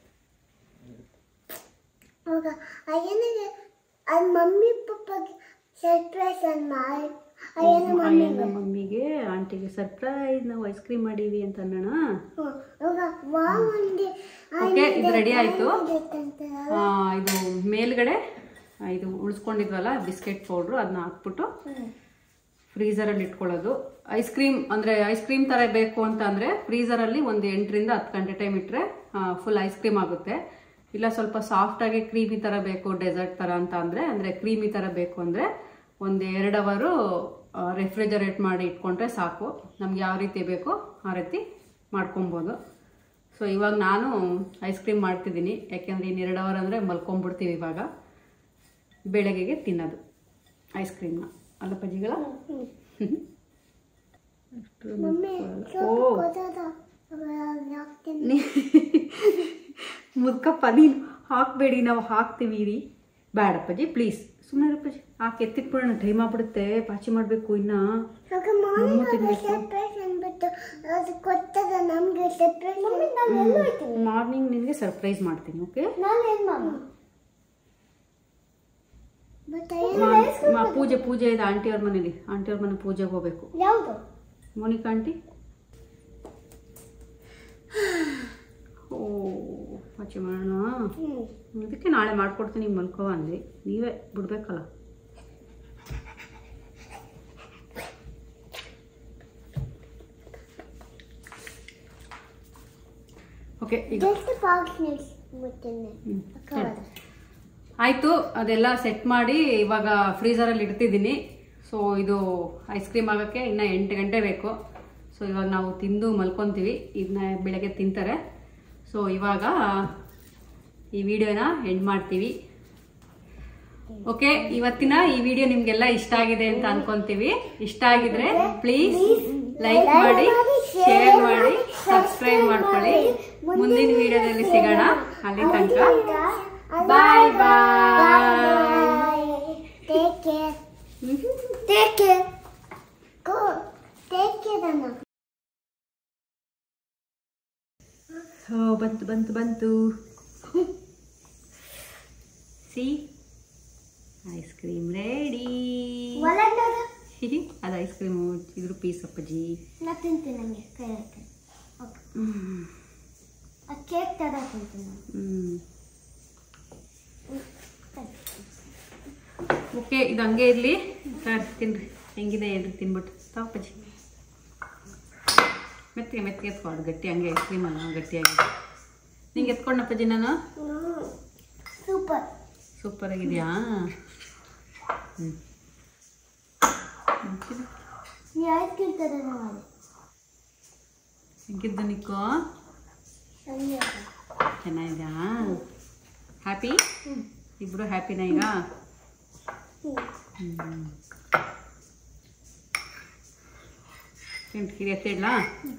ಅವಾಗ ಅಯ್ಯನಿಗೆ ಅದು ಮಮ್ಮಿ ಪಪ್ಪಗೆ ಸರ್ಪ್ರೈಸ್ ಅಂತ ಮಾಡಿ ಅಯ್ಯನ ಅಯ್ಯನ ಮಮ್ಮಿಗೆ ಮಮ್ಮಿಗೆ ಆಂಟಿಗೆ ಸರ್ಪ್ರೈಸ್ ನಾವು ಐಸ್ ಕ್ರೀಮ್ ಮಾಡೀವಿ ಅಂತ ಅನ್ನೋಣ ಹ್ಮ್. ಅವಾಗ ವಾ ಮಂದಿ ಓಕೆ ಇದು ರೆಡಿ ಆಯಿತು ಇದು ಮೇಲ್ಗಡೆ ಆ, ಇದು ಉಳಿಸ್ಕೊಂಡಿದ್ವಲ್ಲ ಬಿಸ್ಕೆಟ್ ಪೌಡ್ರು ಅದನ್ನ ಹಾಕ್ಬಿಟ್ಟು ಫ್ರೀಝರಲ್ಲಿ ಇಟ್ಕೊಳ್ಳೋದು ಐಸ್ ಕ್ರೀಮ್ ಅಂದರೆ ಐಸ್ ಕ್ರೀಮ್ ಥರ ಬೇಕು ಅಂತ ಅಂದರೆ ಫ್ರೀಝರಲ್ಲಿ ಒಂದು ಎಂಟರಿಂದ ಹತ್ತು ಗಂಟೆ ಟೈಮ್ ಇಟ್ಟರೆ ಫುಲ್ ಐಸ್ ಕ್ರೀಮ್ ಆಗುತ್ತೆ ಇಲ್ಲ ಸ್ವಲ್ಪ ಸಾಫ್ಟಾಗಿ ಕ್ರೀಮಿ ಥರ ಬೇಕು ಡೆಸರ್ಟ್ ಥರ ಅಂತ ಅಂದರೆ ಅಂದರೆ ಕ್ರೀಮಿ ಥರ ಬೇಕು ಅಂದರೆ ಒಂದು ಎರಡು ಅವರು ರೆಫ್ರಿಜರೇಟ್ ಮಾಡಿ ಇಟ್ಕೊಂಡ್ರೆ ಸಾಕು ನಮ್ಗೆ ಯಾವ ರೀತಿ ಬೇಕೋ ಆ ರೀತಿ ಮಾಡ್ಕೊಬೋದು ಸೊ ಇವಾಗ ನಾನು ಐಸ್ ಕ್ರೀಮ್ ಮಾಡ್ತಿದ್ದೀನಿ ಯಾಕೆಂದರೆ ಇನ್ನು ಎರಡು ಅವರ್ ಅಂದರೆ ಮಲ್ಕೊಂಡ್ಬಿಡ್ತೀವಿ ಇವಾಗ ಬೆಳಗ್ಗೆಗೆ ತಿನ್ನೋದು ಐಸ್ ಕ್ರೀಮ್ನ ಅಲ್ಲ ಪಜ್ಜಿಗಳ ಮಮ್ಮಿ ಓ ಗೊತ್ತಾದ ಹಾಕ್ತೀನಿ ನೀ ಮುದ್ಕಪ್ಪ ನೀನು ಹಾಕಬೇಡಿ ನಾವು ಹಾಕ್ತೀವಿ ರೀ ಬೇಡಪ್ಪಜಿ ಪ್ಲೀಸ್ ಸುಮ್ಮನೆ ರಪ್ಪಜಿ ಹಾಕಿ ಎತ್ತಿಟ್ಬಿಡೋಣ ಟೈಮ್ ಆಗ್ಬಿಡುತ್ತೆ ಪಾಚಿ ಮಾಡಬೇಕು ಇನ್ನು ಆಗ ಮಾರ್ನಿಂಗ್ ಮೊಮ್ಮು ತಿನ್ಬೇಕು. ಸರ್ಪ್ರೈಸ್ ಅಂದ್ಬಿಟ್ಟು ಅದು ಕೊಟ್ಟದ ನಮ್ಗೆ ಸರ್ಪ್ರೈಸ್ ಮಮ್ಮಿ ನಾನು ಎಲ್ಲ ಹೋಯ್ತೀನಿ ಮಾರ್ನಿಂಗ್ ನಿನಗೆ ಸರ್ಪ್ರೈಸ್ ಮಾಡ್ತೀನಿ ಓಕೆ ನಾನು ಏನು ಮಾಮ ಬಟ್ ಮಾ ಪೂಜೆ ಪೂಜೆ ಇದೆ ಆಂಟಿಯವ್ರ ಮನೇಲಿ ಆಂಟಿಯವ್ರ ಮನೆ ಪೂಜೆಗೆ ಹೋಗ್ಬೇಕು ಯಾವುದು ಮೋನಿಕಾ ಆಂಟಿ ಓ ಪಾಚಿ ಮಾಡೋಣ ಹ್ಞೂ ಅದಕ್ಕೆ ನಾಳೆ ಮಾಡ್ಕೊಡ್ತೀನಿ ಮಲ್ಕೋ ಅಂದ್ರಿ ನೀವೇ ಬಿಡ್ಬೇಕಲ್ಲ ಓಕೆ ಈಗ ಜಸ್ಟ್ ಬಾಕ್ಸ್ ನಿಲ್ಸ್ಬಿಡ್ತೀನಿ ಹ್ಮ್, ಸರಿ. ಆಯಿತು ಅದೆಲ್ಲ ಸೆಟ್ ಮಾಡಿ ಇವಾಗ ಫ್ರೀಝರಲ್ಲಿ ಇಡ್ತಿದ್ದೀನಿ ಸೊ ಇದು ಐಸ್ ಕ್ರೀಮ್ ಆಗೋಕ್ಕೆ ಇನ್ನು ಎಂಟು ಗಂಟೆ ಬೇಕು ಸೊ ಇವಾಗ ನಾವು ತಿಂದು ಮಲ್ಕೊತೀವಿ ಇದನ್ನ ಬೆಳಗ್ಗೆ ತಿಂತಾರೆ ಸೊ ಇವಾಗ ಈ ವಿಡಿಯೋನ ಎಂಡ್ ಮಾಡ್ತೀವಿ ಓಕೆ ಇವತ್ತಿನ ಈ ವಿಡಿಯೋ ನಿಮ್ಗೆಲ್ಲ ಇಷ್ಟ ಆಗಿದೆ ಅಂತ ಅನ್ಕೊಂತೀವಿ ಇಷ್ಟ ಆಗಿದ್ರೆ ಪ್ಲೀಸ್ ಲೈಕ್ ಮಾಡಿ ಶೇರ್ ಮಾಡಿ ಸಬ್ಸ್ಕ್ರೈಬ್ ಮಾಡ್ಕೊಳ್ಳಿ ಮುಂದಿನ ವಿಡಿಯೋದಲ್ಲಿ ಸಿಗೋಣ ಅಲ್ಲಿ ತನಕ bye bye take care take care go take care ಅಣ್ಣ ಓ ಬಂತು ಬಂತು ಬಂತು ಸಿ ಐಸ್ ಕ್ರೀಮ್ ರೆಡಿ ಒಳಗೆ ಅದು ಐಸ್ ಕ್ರೀಮು ಇದ್ರ ಪೀಸ್ ಅಪ್ಪಾಜಿ ನಾ ತಿಂತೀನಿ ನನಗೆ ಕೈ ಹಾಕಿ ಓಕೆ ಆ ಕೇಕ್ ಥರ ತಿಂತೀನಿ ನಾನು ಹ್ಮ್ ಹ್ಮ್. ಸರಿ. ಓಕೆ ಇದು ಹಂಗೆ ಇರಲಿ ಸರ್ ತಿನ್ರಿ ಹೆಂಗಿದೆ ಹೇಳ್ರಿ ತಿನ್ಬಿಟ್ಟು ತಾವಪ್ಪಾಜಿ ಮೆತ್ತಿಗೆ ಮೆತ್ತಿಗೆ ಎತ್ಕೊಂಡು ಗಟ್ಟಿ ಹಂಗೆ ಐಸ್ ಕ್ರೀಮ್ ಅಲ್ಲ ಗಟ್ಟಿಯಾಗಿ ನಿಂಗೆ ಎತ್ಕೊಂಡಪ್ಪಾಜಿ ನಾನು ಹ್ಮ್. ಸೂಪರ್ ಸೂಪರ್ ಆಗಿದೆಯಾ ಹ್ಞೂ ನೀ ಐಸ್ ಕ್ರೀಮ್ ಥರ ಮಾಡಿ ಹೆಂಗಿದ್ದು ನಿಕ್ಕೋ ಸಂಜೆ ಚೆನ್ನಾಗಿದೆಯಾ ಹ್ಯಾಪಿ ಹ್ಞೂ ಇಬ್ಬರು ಹ್ಯಾಪಿನಾ ಈಗ ಹ್ಞೂ ತಿಂದು ಕಿರಿ ಎತ್ತಿಡ್ಲಾ ಹ್ಞೂ